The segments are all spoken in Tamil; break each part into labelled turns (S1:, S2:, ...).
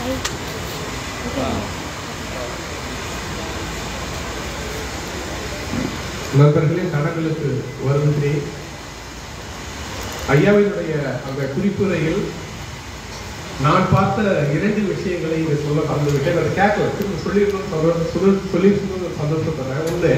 S1: நண்பர்களே தடங்களுக்கு வருகின்றேன் ஐயாவினுடைய அந்த குறிப்புரையில் நான் பார்த்த இரண்டு விஷயங்களை இங்க சொல்ல மறந்துவிட்டேன் அதை கேட்கல திரும்ப சொல்லியிருக்கணும் சந்தோஷம் சொல்லி சொல்லியிருக்கணும்னு சந்தோஷப்படுறேன் ஒன்று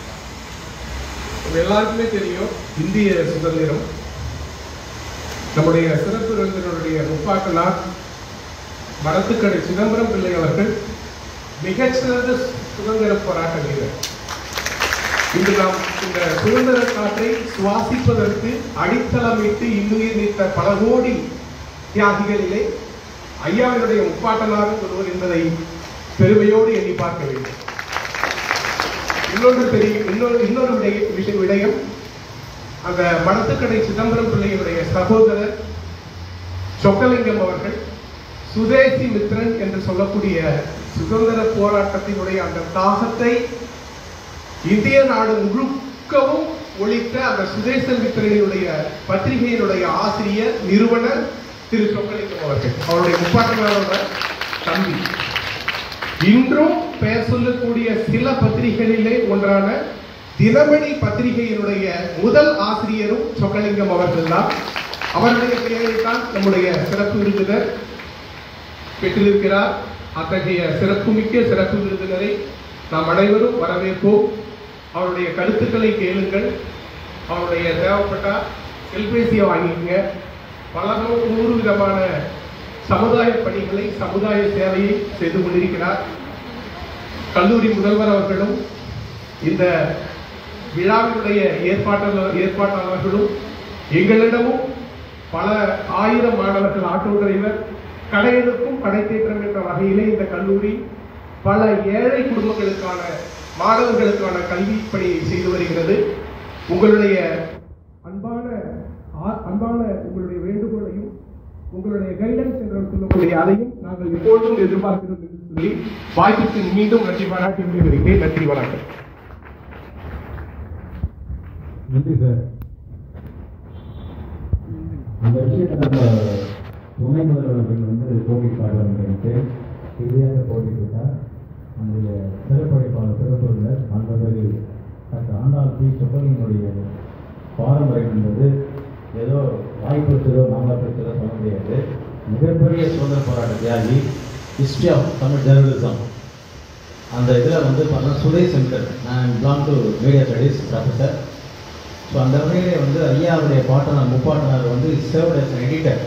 S1: நம்ம எல்லாருக்குமே தெரியும் இந்திய சுதந்திரம் நம்முடைய சிறப்பு விருந்தினருடைய முப்பாக்களார் வடத்துக்கடை சிதம்பரம் பிள்ளை அவர்கள் மிகச்சிறந்த சுதந்திர போராட்ட வீரர் இன்று நாம் இந்த சுதந்திர காற்றை சுவாசிப்பதற்கு அடித்தளமிட்டு இன்னுயிர் நீத்த பல கோடி தியாகிகளிலே ஐயாவினுடைய முப்பாட்டனாரும் ஒருவர் என்பதை பெருமையோடு எண்ணி பார்க்க வேண்டும் இன்னொன்று பெரிய இன்னொரு இன்னொரு விடய- விஷய விடயம் அந்த மடத்துக்கடை சிதம்பரம் பிள்ளையுடைய சகோதரர் சொக்கலிங்கம் அவர்கள் சுதேசி மித்ரன் என்று சொல்லக்கூடிய சுதந்திர போராட்டத்தினுடைய அந்த தாகத்தை இந்திய நாடு முழுக்கவும் ஒழித்த அந்த சுதேச மித்திரனுடைய பத்திரிகையினுடைய ஆசிரியர் நிறுவனர் திரு சொக்கலிங்கம் அவர்கள் அவருடைய முப்பாட்டனாரோட தம்பி இன்றும் பெயர் சொல்லக்கூடிய சில பத்திரிகைகளிலே ஒன்றான தினமணி பத்திரிகையினுடைய முதல் ஆசிரியரும் சொக்கலிங்கம் அவர்கள் தான் அவருடைய பெயரில் தான் நம்முடைய சிறப்பு விருந்தினர் பெற்றிருக்கிறார் அத்தகைய சிறப்புமிக்க சிறப்பு விருந்தினரை நாம் அனைவரும் வரவேற்போம் அவருடைய கருத்துக்களை கேளுங்கள் அவருடைய தேவைப்பட்டா செல்பேசியை வாங்கிக்கங்க பல நூ- நூறு விதமான சமுதாய பணிகளை சமுதாய சேவையை செய்து கொண்டிருக்கிறார் கல்லூரி முதல்வர் அவர்களும் இந்த விழாவினுடைய ஏற்பாட்டாளர் ஏற்பாட்டாளர்களும் எங்களிடமும் பல ஆயிரம் மாணவர்கள் ஆட்டோ டிரைவர் கடையெடுக்கும் கடைத்தேற்றம் என்ற வகையிலே இந்த கல்லூரி பல ஏழை குடும்பங்களுக்கான மாணவர்களுக்கான கல்வி பணியை செய்து வருகிறது உங்களுடைய அன்பான ஆ- அன்பான உங்களுடைய வேண்டுகோளையும் உங்களுடைய கைடன்ஸ் என்று சொல்லக்கூடிய அதையும் நாங்கள் எப்பொழுதும் எதிர்பார்க்கிறோம் என்று சொல்லி வாய்ப்புக்கு மீண்டும் நன்றி பாராட்டி விடைபெறுகிறேன் நன்றி வணக்கம்
S2: நன்றி சார் அந்த விஷயத்தை நம்ம துணை முதல்வர்கள் வந்து போட்டி பாடுவாங்க சரியாக போட்டி போட்டால் நம்முடைய சிறப்படைப்பாளர் சிறப்புள்ள மாண்புமிகு டாக்டர் ஆண்டாள் பி சொக்கலினுடைய பாரம்பரியம் என்பது ஏதோ வாய்ப்பு இருக்கிறதோ மாமலா இருக்கிறதோ சொல்ல முடியாது மிகப்பெரிய சுதந்திர போராட்ட தியாகி ஹிஸ்ட்ரி ஆஃப் தமிழ் ஜெர்னலிசம் அந்த இதில் வந்து பார்த்தீங்கன்னா சுதேஷ் சென்டர் நான் belong to media studies professor so அந்த வகையிலே வந்து ஐயாவுடைய பாட்டனார் முப்பாட்டனார் வந்து சர்வ்ட் as an எடிட்டர்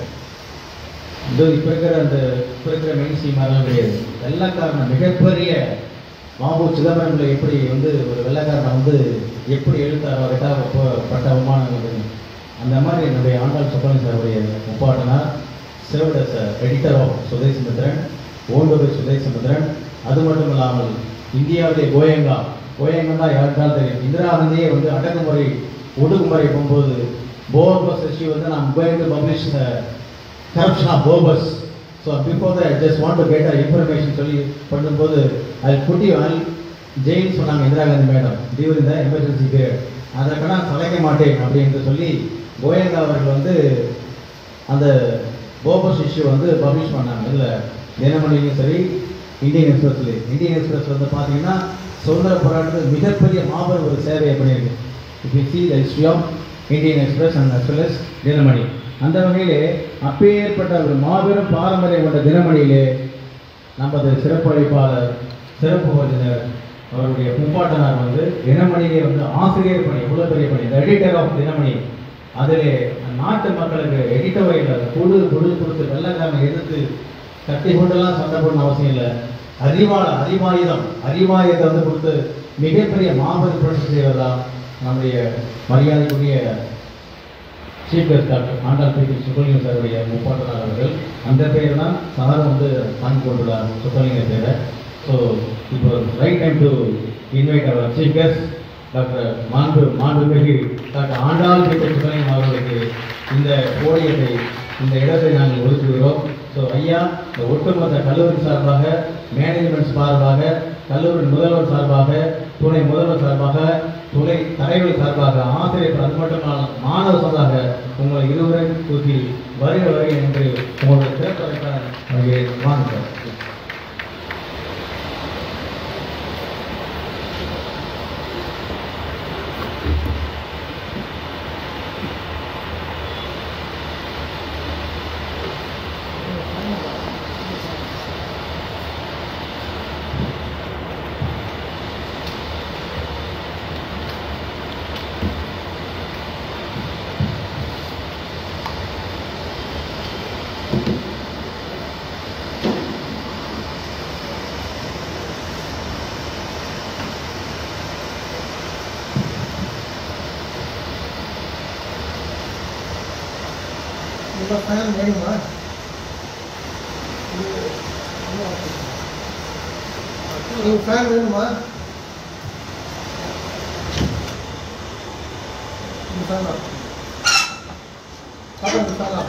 S2: இது இப்போ இருக்கிற அந்த இப்போ இருக்கிற மெயின் ஸ்ட்ரீமாரெல்லாம் கிடையாது வெள்ளக்காரனை மிகப்பெரிய மாபு சிதம்பரம்ல எப்படி வந்து ஒரு வெள்ளக்காரனை வந்து எப்படி எழுத்தாரோ அதுக்காக ப- பட்ட அவமானம் வந்து அந்த மாதிரி என்னுடைய ஆண்டாள் சுப்பரன் சாருடைய முப்பாட்டனார் served as a editor of Sudesh Mitran old by Sudesh Mitran அது மட்டும் இல்லாமல் இந்தியாவிலே கோயங்கா கோயங்கா யாருக்கால் தெரியும் இந்திரா காந்தியே வந்து அடக்குமுறை ஒடுக்குமுறை போகும்போது போர்பஸ் இஷ்யூ வந்து நான் going to publish corruption of Bofors so before the just want to get information சொல்லி பண்ணும்போது அது புட்டி ஆல் ஜெயின் சொன்னாங்க இந்திரா காந்தி மேடம் டியூர் இந்த எமர்ஜென்சி பீரியட் அதற்கெல்லாம் நான் சளைக்க மாட்டேன் அப்படின்னு சொல்லி கோயங்கா அவர்கள் வந்து அந்த போபஸ் இஷ்யூ வந்து பப்ளிஷ் பண்ணாங்க இல்லை தினமணிலையும் சரி இந்தியன் எக்ஸ்பிரஸ்லேயும் இந்தியன் எக்ஸ்பிரஸ் வந்து பார்த்தீங்கன்னா சுதந்திர போராட்டத்தில் மிகப்பெரிய மாபெரும் ஒரு சேவையை பண்ணியிருக்கு if you see the history of Indian Express and as well Dinamani அந்த வகையிலே அப்பேற்பட்ட ஒரு மாபெரும் பாரம்பரியம் கொண்ட தினமணியிலே நமது சிறப்பு அழைப்பாளர் சிறப்பு விருந்தினர் அவருடைய முப்பாட்டனார் வந்து தினமணியிலே வந்து ஆசிரியர் பணி இவ்வளோ பெரிய பணி இந்த எடிட்டர் ஆஃப் தினமணி அதிலே நாட்டு மக்களுக்கு எடிட்டோரியல் குழு குழு கொடுத்து வெள்ளக்காரனை எதிர்த்து கட்டி கொண்டெல்லாம் சண்டை போடணும் அவசியம் இல்லை அறிவாள அறிவாயுதம் அறிவாயுதத்தை வந்து கொடுத்து மிகப்பெரிய மாபெரும் புரட்சி செய்வதா நம்முடைய மரியாதைக்குரிய chief guest doctor Andal B Subbalingam சாருடைய முப்பாட்டனார் அவர்கள் அந்த பேர் தான் சார் வந்து வாங்கி கொண்டுள்ளார் சுப்பலிங்க பேரை ஸோ இப்போ right time to invite our chief guest doctor மாண்பு மாண்புமிகு டாக்டர் ஆண்டாள் பி சுப்பலிங்கம் அவர்களுக்கு இந்த போடியத்தை இந்த இடத்தை நாங்கள் ஒதுக்குகிறோம் ஸோ ஐயா இந்த ஒட்டுமொத்த கல்லூரி சார்பாக மேனேஜ்மெண்ட் சார்பாக கல்லூரி முதல்வர் சார்பாக துணை முதல்வர் சார்பாக துறை தலைவர் சார்பாக ஆசிரியர் அது மட்டும் இல்லாமல் மாணவர் சார்பாக உங்களை இருவரையும் தூக்கி வருக வருக என்று உங்களுடைய சிறப்பு வாங்க சார்
S3: இந்த ஃபேன் வேணுமா உங்களுக்கு ஃபேன் வேணுமா இந்த ஃபேன் பாப்பா இந்த ஃபேன்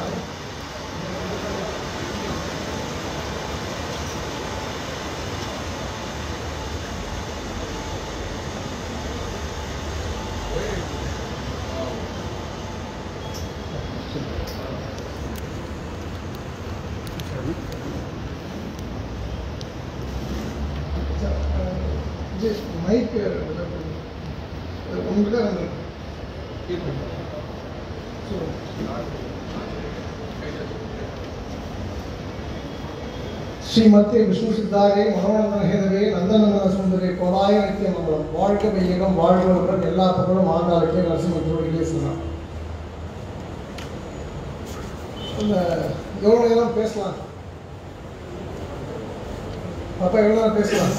S3: மைக் உங்களுக்கு தான் ஸ்ரீமதி விஷ்ணு சித்தாரே மனோநந்தன ஹேதவே நந்தநந்தன சுந்தரே கோலாய நித்தியமங்கலம் வாழ்க வையகம் வாழ்வதுடன் எல்லா புகழும் ஆண்டாளுக்கே நரசிம்மத்தோடு சொல்லலாம் இந்த எவ்வளோ நேரம் பேசலாம் அப்பா எவ்வளோ நேரம் பேசலாம்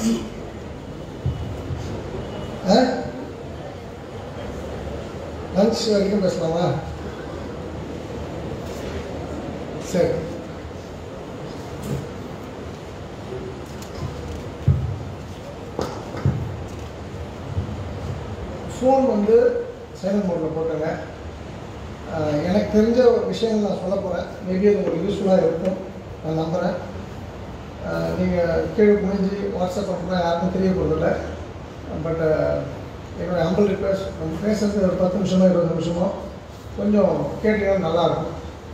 S3: லஞ்ச் வரைக்கும் பேசலாமா சரி ஃபோன் வந்து சைலண்ட் மோடில் போட்டுங்க அஹ், எனக்கு தெரிஞ்ச விஷயங்கள் நான் சொல்ல போகிறேன் மேபி அது உங்களுக்கு யூஸ்ஃபுல்லாக இருக்கும் நான் நம்புகிறேன் நீங்கள் கீழே குனிஞ்சு வாட்ஸ்அப் பண்ணுறா யாருக்கும் தெரிய போகிறதில்ல பட் என்னுடைய அம்பல் ரிக்வெஸ்ட் நம்ம பேசுறது ஒரு பத்து நிமிஷமோ இருபது நிமிஷமோ கொஞ்சம் கேட்டீங்கன்னா நல்லாயிருக்கும்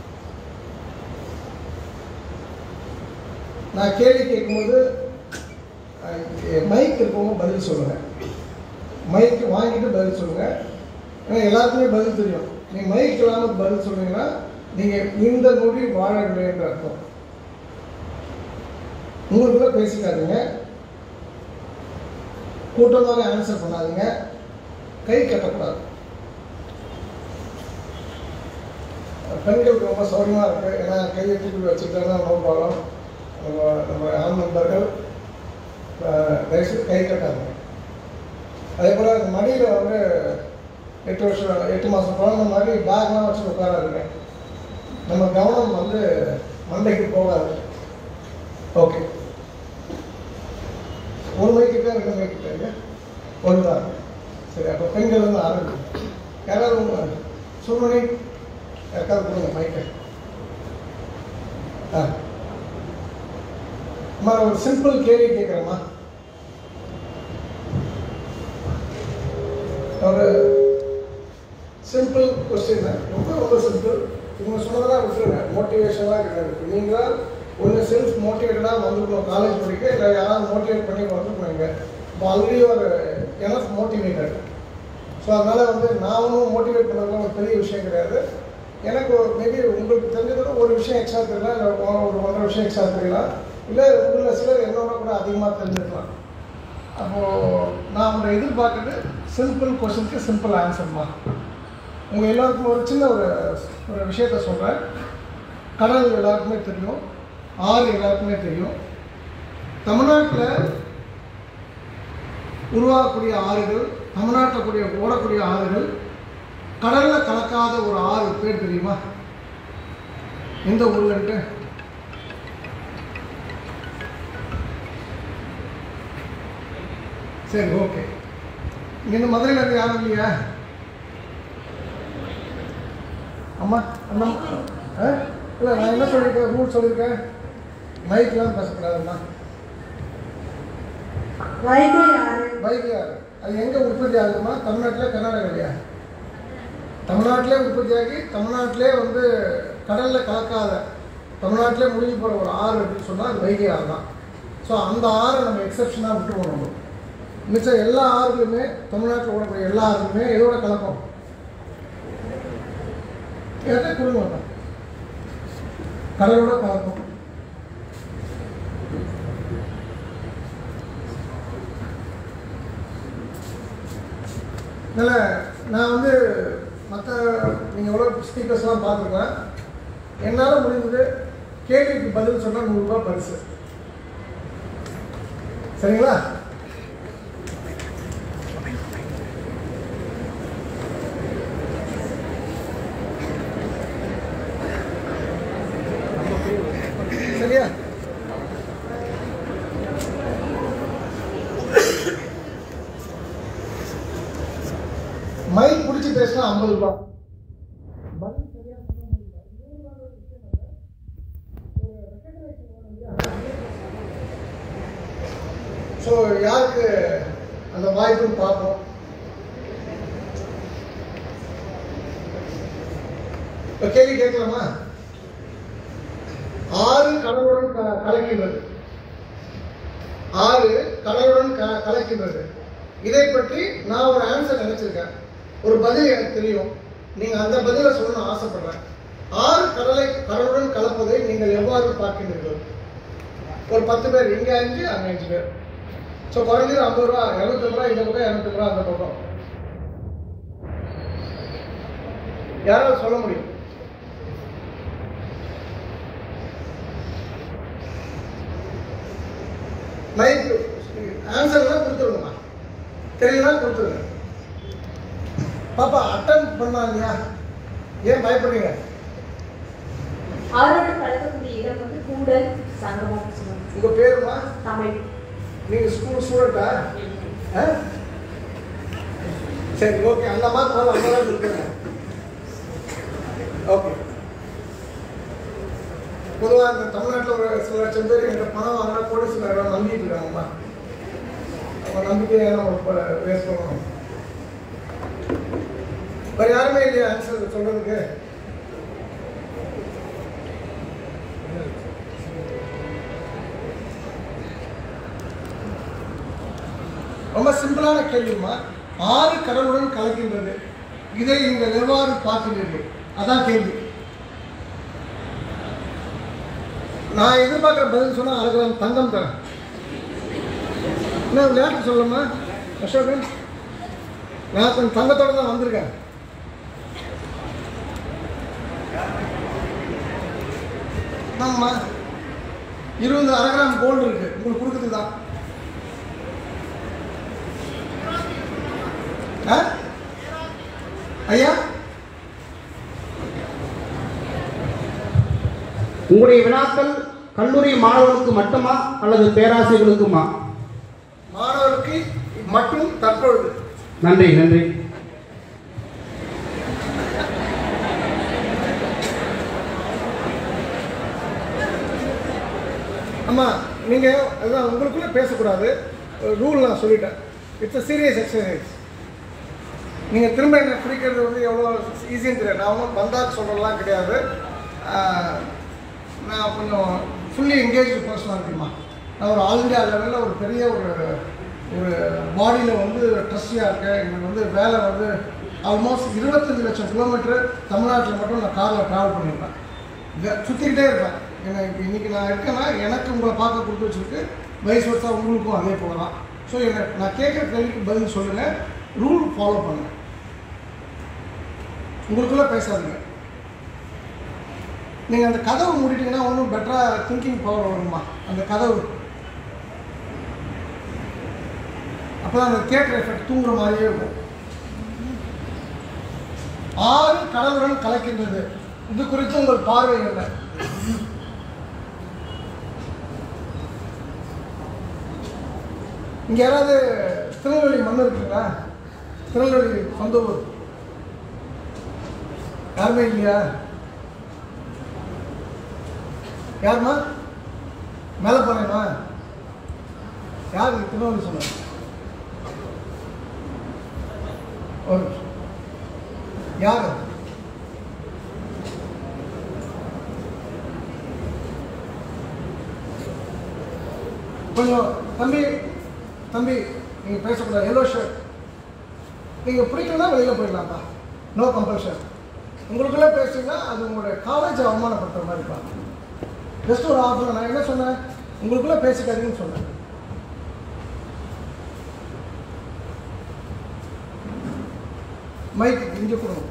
S3: நான் கேள்வி கேட்கும்போது மைக் இருக்கவங்க பதில் சொல்லுங்கள் மைக் வாங்கிட்டு பதில் சொல்லுங்கள் ஏன்னா எல்லாருக்குமே பதில் தெரியும் நீங்கள் மைக் இல்லாமல் பதில் சொன்னீங்கன்னா நீங்கள் இந்த நொடி வாழவில்லை என்ற அர்த்தம் உங்களுக்குள்ள பேசிக்காதீங்க கூட்டமாக ஆன்சர் பண்ணாதீங்க கை கட்டக்கூடாது பெண்களுக்கு ரொம்ப சௌரியமாக இருக்குது ஏன்னா கையை தூக்கி வச்சுக்கிட்டோம்னா நோ ப்ராப்ளம் நம்ம நம்ம ஆண் நண்பர்கள் அஹ், தயவுசெய்து கை கட்டாதுங்க அதே போல் இந்த மடியில் வந்து எட்டு வருஷம் எட்டு மாதம் குழந்தை மாதிரி பேக்லாம் வச்சு உட்காராதுங்க நம்ம கவனம் வந்து மண்டைக்கு போகாது ஓகே ஒரு மைக்கிட்ட ரெண்டு மைக்கிட்ட ஒன்று தான் சரி அப்போ பெண்கள் வந்து ஆரம்பிக்கும் யாராவது உங்க சுமணி யாருக்காவது கொடுங்க மைக்கை ஆ அம்மா ஒரு சிம்பிள் கேள்வி கேட்குறேம்மா ஒரு சிம்பிள் கொஸ்டின் ரொம்ப ரொம்ப சிம்பிள் இவங்க சொன்னதெல்லாம் விட்டுருங்க மோட்டிவேஷனாக கிடையாது நீங்கள் ஒன்று செல்ஃப் மோட்டிவேட்டடாக வந்துருக்கணும் காலேஜ் படிக்க இல்லை யாராவது மோட்டிவேட் பண்ணி வந்துருக்கணும் இங்கே இப்போ ஆல்ரெடி ஒரு எனஃப் மோட்டிவேட்டட் ஸோ அதனால் வந்து நான் ஒன்றும் மோட்டிவேட் பண்ணலாம் ஒரு பெரிய விஷயம் கிடையாது எனக்கு மேபி உங்களுக்கு தெரிஞ்சதில் ஒரு விஷயம் எக்ஸ்ட்ரா தெரியலாம் இல்லை ஒரு ஒன்றரை விஷயம் எக்ஸ்ட்ரா தெரியலாம் இல்லை உங்களில் சிலர் என்னோட கூட அதிகமாக தெரிஞ்சிருக்கலாம் அப்போது நான் உங்களை எதிர்பார்க்குறது சிம்பிள் கொஸ்டினுக்கு சிம்பிள் ஆன்சர்மா உங்கள் எல்லாருக்கும் ஒரு சின்ன ஒரு ஒரு விஷயத்த சொல்கிறேன் கடல் எல்லாருக்குமே தெரியும் ஆறு எல்லாருக்குமே தெரியும் தமிழ்நாட்டில் உருவாகக்கூடிய ஆறுகள் தமிழ்நாட்டில் கூடிய ஓடக்கூடிய ஆறுகள் கடலில் கலக்காத ஒரு ஆறு பேர் தெரியுமா எந்த ஊர்லன்ட்டு சரி ஓகே இங்கே இந்த மதுரையில் இருந்து யாரும் இல்லையா அம்மா அண்ணா ஆ இல்லை நான் என்ன சொல்லியிருக்கேன் ரூல் சொல்லியிருக்கேன் மைக்லாம் பேசக்கூடாதும்மா
S4: வைகை ஆறு
S3: பைக் யார் அது எங்கே உற்பத்தி ஆகுதுமா தமிழ்நாட்டில் கர்நாடகாலையா தமிழ்நாட்டிலே உற்பத்தியாகி தமிழ்நாட்டிலே வந்து கடலில் கலக்காத தமிழ்நாட்டிலே முடிஞ்சு போகிற ஒரு ஆறு அப்படின்னு சொன்னால் அது வைகை ஆறு தான் ஸோ அந்த ஆறை நம்ம எக்ஸப்ஷனாக விட்டுருவோம் நம்ம மிச்சம் எல்லா ஆறுகளுமே தமிழ்நாட்டில் ஓடக்கூடிய எல்லா ஆறுகளுமே எதோட கலக்கும் கேட்டால் கொடுங்க மாட்டோம் கடலோட கலக்கும் அதனால் நான் வந்து மற்ற நீங்கள் எவ்வளோ ஸ்பீக்கர்ஸ்லாம் பார்த்துருக்கேன் என்னால் முடிஞ்சது கேள்விக்கு பதில் சொன்னால் நூறுரூவா பரிசு சரிங்களா சரியா மைக் பிடிச்சி பேசினா ஐம்பது ரூபாய் பதில் சரியா சொல்ல முடியல. நூறு ரூபாய் விஷயம் இல்ல. ஒரு recognition வேணும் இல்லையா? ஸோ யாருக்கு அந்த வாய்ப்புன்னு பார்ப்போம் இப்போ கேள்வி கேட்கலாமா ஆறு கடலுடன் க- கலக்கின்றது ஆறு கடலுடன் க- கலக்கின்றது இதை பற்றி நான் ஒரு ஆன்சர் நினைச்சிருக்கேன் ஒரு பதில் எனக்கு தெரியும் நீங்க அந்த பதிலை சொல்லணும்னு ஆசைப்படுறேன் ஆறு கடலை கடலுடன் கலப்பதை நீங்கள் எவ்வாறு பார்க்கின்றீர்கள் ஒரு பத்து பேர் இங்க அஞ்சு அங்க அஞ்சு பேர் ஸோ குறைஞ்சது ஐம்பது ரூபா இரநூத்தி ரூபா இந்த பக்கம் இரநூத்தி ரூபா அந்த பக்கம் யாராவது சொல்ல முடியும் மைக் ஆன்சர்லாம் கொடுத்துருங்கம்மா தெரியலனா கொடுத்துருங்க பாப்பா அட்டன் பண்ணா இல்லையா ஏன் பயப்படுறீங்க
S4: அவரோட கலக்கக்கூடிய இடம் வந்து கூடல் சங்கமம் சொல்லுவாங்க
S3: உங்க பேருமா
S4: தமிழ்
S3: நீங்க ஸ்கூல் ஸ்டூடெண்டா சரி ஓகே அந்த மாதிரி மேலே ஐம்பது ரூபா கொடுத்துருங்க ஓகே பொதுவாக இந்த தமிழ்நாட்டில் ஒரு சில லட்சம் பேர் எங்க பணம் வாங்கினா கோடீஸ்வரர் நம்பிட்டு இருக்காங்கம்மா அவங்க நம்பிக்கையை நம்ம வேஸ்ட் பண்ணணும் வேற யாருமே இல்லையா ஆன்சர் சொல்றதுக்கு ரொம்ப சிம்பிளான கேள்விமா ஆறு கடலுடன் கலக்கின்றது இதை நீங்கள் எவ்வாறு பார்க்கிறீர்கள் அதான் கேள்வி நான் எதிர்பார்க்குற பதில் சொன்னா அரை கிராம் தங்கம் தரேன் என்ன விளையாட்டு சொல்லுமா அசோகன் நான் கொஞ்சம் தங்கத்தோட தான் வந்திருக்கேன் ஆமாம்மா இருபது அரை கிராம் கோல்டு இருக்கு உங்களுக்கு கொடுக்குறது தான் ஆ? ஐயா
S5: உங்களுடைய வினாக்கள் கல்லூரி மாணவர்களுக்கு மட்டுமா அல்லது பேராசிரியர்களுக்குமா
S3: மாணவருக்கு மட்டும் தற்பொழுது
S5: நன்றி நன்றி
S3: அம்மா நீங்கள் அதான் உங்களுக்குள்ளே பேசக்கூடாது ரூல் நான் சொல்லிட்டேன் இட்ஸ் அ சீரியஸ் எக்ஸசைஸ் நீங்கள் திரும்ப என்ன பிடிக்கிறது வந்து எவ்வளோ ஈஸின்னு தெரியாது நான் ஒன்றும் பந்தாக்கு சொல்கிறதெல்லாம் கிடையாது ஆஹ், நான் கொஞ்சம் ஃபுல்லி என்கேஜ் பர்சனாலிட்டிமா நான் ஒரு ஆல் இந்தியா லெவலில் ஒரு பெரிய ஒரு ஒரு பாடியில் வந்து ட்ரஸ்டியாக இருக்கேன் எனக்கு வந்து வேலை வந்து ஆல்மோஸ்ட் இருபத்தஞ்சு லட்சம் கிலோமீட்டர் தமிழ்நாட்டில் மட்டும் நான் காரில் ட்ராவல் பண்ணியிருப்பேன் இதை சுற்றிக்கிட்டே இருப்பேன் எனக்கு இன்னைக்கு நான் இருக்கேன்னா எனக்கு உங்களை பார்க்க கொடுத்து வச்சிருக்கு வயசு வருஷம் உங்களுக்கும் அதே போல தான் ஸோ எனக்கு நான் கேட்குற கேள்விக்கு பதில் சொல்லுங்கள் ரூல் ஃபாலோ பண்ணுங்க உங்களுக்குள்ளே பேசாதீங்க நீங்கள் அந்த கதவை மூடிட்டீங்கன்னா ஒன்றும் பெட்டராக திங்கிங் பவர் வருமா அந்த கதவு அப்போ தான் அந்த தியேட்டர் எஃபெக்ட் தூங்குற மாதிரியே இருக்கும் ஆறு கடலுடன் கலக்கின்றது இது குறித்து உங்கள் பார்வை என்ன இங்க யாராவது திருநெல்வேலி மண் இருக்குங்களா திருநெல்வேலி சொந்த ஊர் யாருமே இல்லையா யாருமா மேலே போனேமா யார் திருநெல்வேலி சொன்னார் ஒரு நிமிஷம். யார் அது? கொஞ்சம் தம்பி தம்பி நீங்கள் பேசக்கூடாது எல்லோ ஷர்ட் நீங்கள் பிடிக்கலன்னா வெளியில் போயிடலாம்ப்பா நோ கம்பல்ஷன் உங்களுக்குள்ளே பேசுனீங்கன்னா அது உங்களுடைய காலேஜை அவமானப்படுத்துற மாதிரிப்பா ஜஸ்ட் ஒரு ஆஃபர் நான் என்ன சொன்னேன் உங்களுக்குள்ளே பேசிக்காதீங்கன்னு சொன்னேன் மைக் இங்கே கொடுங்க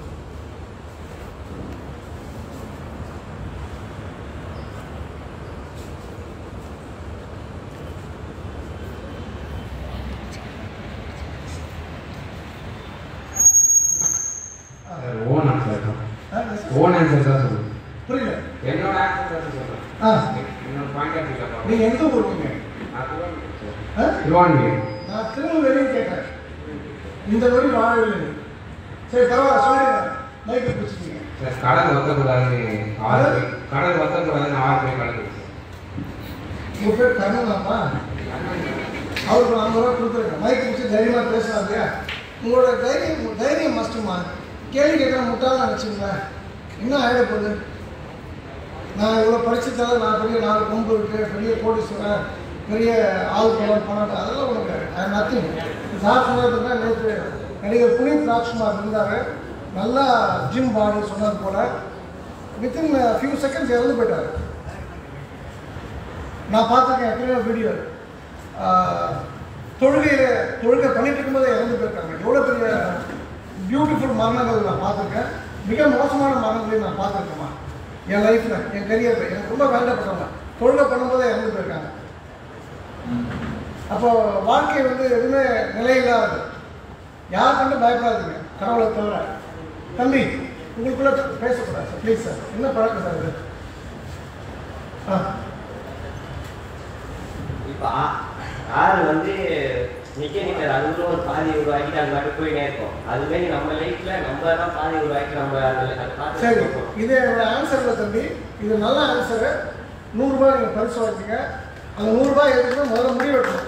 S6: ஓன் ஆன்சர் தான்
S3: ஆ, yes sir.
S6: ஓன் ஆன்சர் தான் சொல்லுங்க
S3: புரியல
S6: என்னோட ஆன்சர் தான் சொல்றேன்
S3: ஆ
S6: என்னோட பாயிண்ட் ஆஃப் வியூல
S3: நீங்கள் எந்த ஊருங்க ஆ
S6: திருவான்மையூர்
S3: நான் திருநெல்வேலின்னு கேட்டேன் இந்த நொடி வாழவில்லை நீ. சரி பரவாயில்ல சொல்லுங்க மைக்கை பிடிச்சிட்டீங்க
S6: சார் கடன் வத்தக்கூடாதுன்னு ஆறு பேர் கடன் வத்தக்கூடாதுன்னு ஆறு பேர் கடன் கொடுத்தேன்.
S3: உங்கள் பேர் கருணாப்பா அவருக்கு ஐம்பது ரூபா கொடுத்துருங்க மைக் பிடிச்சி தைரியமாக பேசலாம் இல்லையா உங்களோட தைரியம் உங்க தைரியம் மஸ்ட்டுமா கேள்வி கேட்குற முட்டாளா நினச்சிங்களேன் என்ன ஆகிட போகுது நான் இவ்வளோ படிச்சதால நான் பெரிய நாலு கொம்பு இருக்கு பெரிய கோடீஸ்வரன் பெரிய ஆள் படம் பணம் அதெல்லாம் உனக்கு ஐ நத்திங் சார் சொன்னதுன்னா நேற்று நடிகர் புனித் ராஜ்குமார் இருந்தார் நல்லா ஜிம் பாடி சொன்னது போல வித்தின் ஃபியூ செகண்ட்ஸ் இறந்து போயிட்டார் நான் பார்த்துருக்கேன் எத்தனையோ வீடியோ தொழுகையில் தொழுகை பண்ணிட்டு இருக்கும்போது இறந்து போயிருக்காங்க எவ்வளோ பெரிய பியூட்டிஃபுல் மரணங்கள் நான் பார்த்துருக்கேன் மிக மோசமான மரணங்களையும் நான் பார்த்துருக்கேம்மா என் லைஃப்பில் என் கரியரில் எனக்கு ரொம்ப வேண்டப்பட்டவங்க தொழுகை பண்ணும்போதே இறந்து போயிருக்காங்க அப்போ வாழ்க்கை வந்து எதுவுமே நிலையில்லாதது யார் கண்டு பயப்படாதீங்க கடவுளை தவிர தம்பி உங்களுக்குள்ள பேசக்கூடாது சார் ப்ளீஸ் சார் என்ன பழக்கம் சார் இது ஆ
S7: இப்போ ஆ- ஆறு வந்து மெக்கானிக்கல் அதுக்குள்ள ஒரு பாதி உருவாக்கிட்டு அது மட்டும் போயிட்டே இருக்கும் அதுமாரி நம்ம லைஃப்ல நம்ம தான் பாதி உருவாக்கி நம்ம அதில் அதை பார்த்து
S3: சரி
S7: போகணும்.
S3: இது என்னோட ஆன்சர் இல்லை தம்பி இது நல்ல ஆன்சரு நூறுரூபா நீங்கள் பரிசு வாங்கிங்க அந்த நூறுரூபா எடுத்துட்டு முதல்ல முடி வெட்டணும்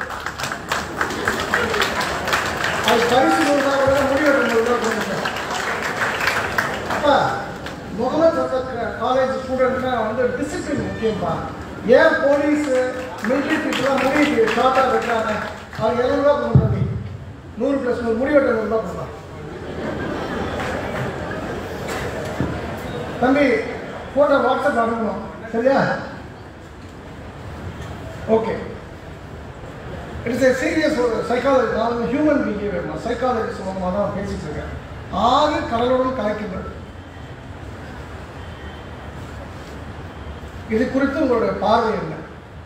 S3: அது பரிசு நூறுரூபா கூட முடி வெட்டணும் நூறுரூவா கொடுங்க அப்பா முகமது சஃபக் காலேஜ் ஸ்டூடெண்ட்னா வந்து டிசிப்ளின் முக்கியம்ப்பா ஏன் போலீஸ் மிலிட்ரி பீப்புளாக முடி ஷார்ட்டாக வெட்டுறாங்க அவங்க எழுநூறுவா கொடுங்க தம்பி நூறு ப்ளஸ் நூறு முடி வெட்ட நூறுரூவா கொடுங்க தம்பி ஃபோட்டோ வாட்ஸ்அப் அனுப்பணும் சரியா ஓகே இட்ஸ் ஏ சீரியஸ் ஒரு சைக்காலஜி நான் வந்து ஹியூமன் பிஹேவியர் நான் சைக்காலஜி சம்பந்தமாக தான் பேசிட்டு இருக்கேன் ஆறு கடலுடன் கலக்கின்றது இது குறித்து உங்களுடைய பார்வை என்ன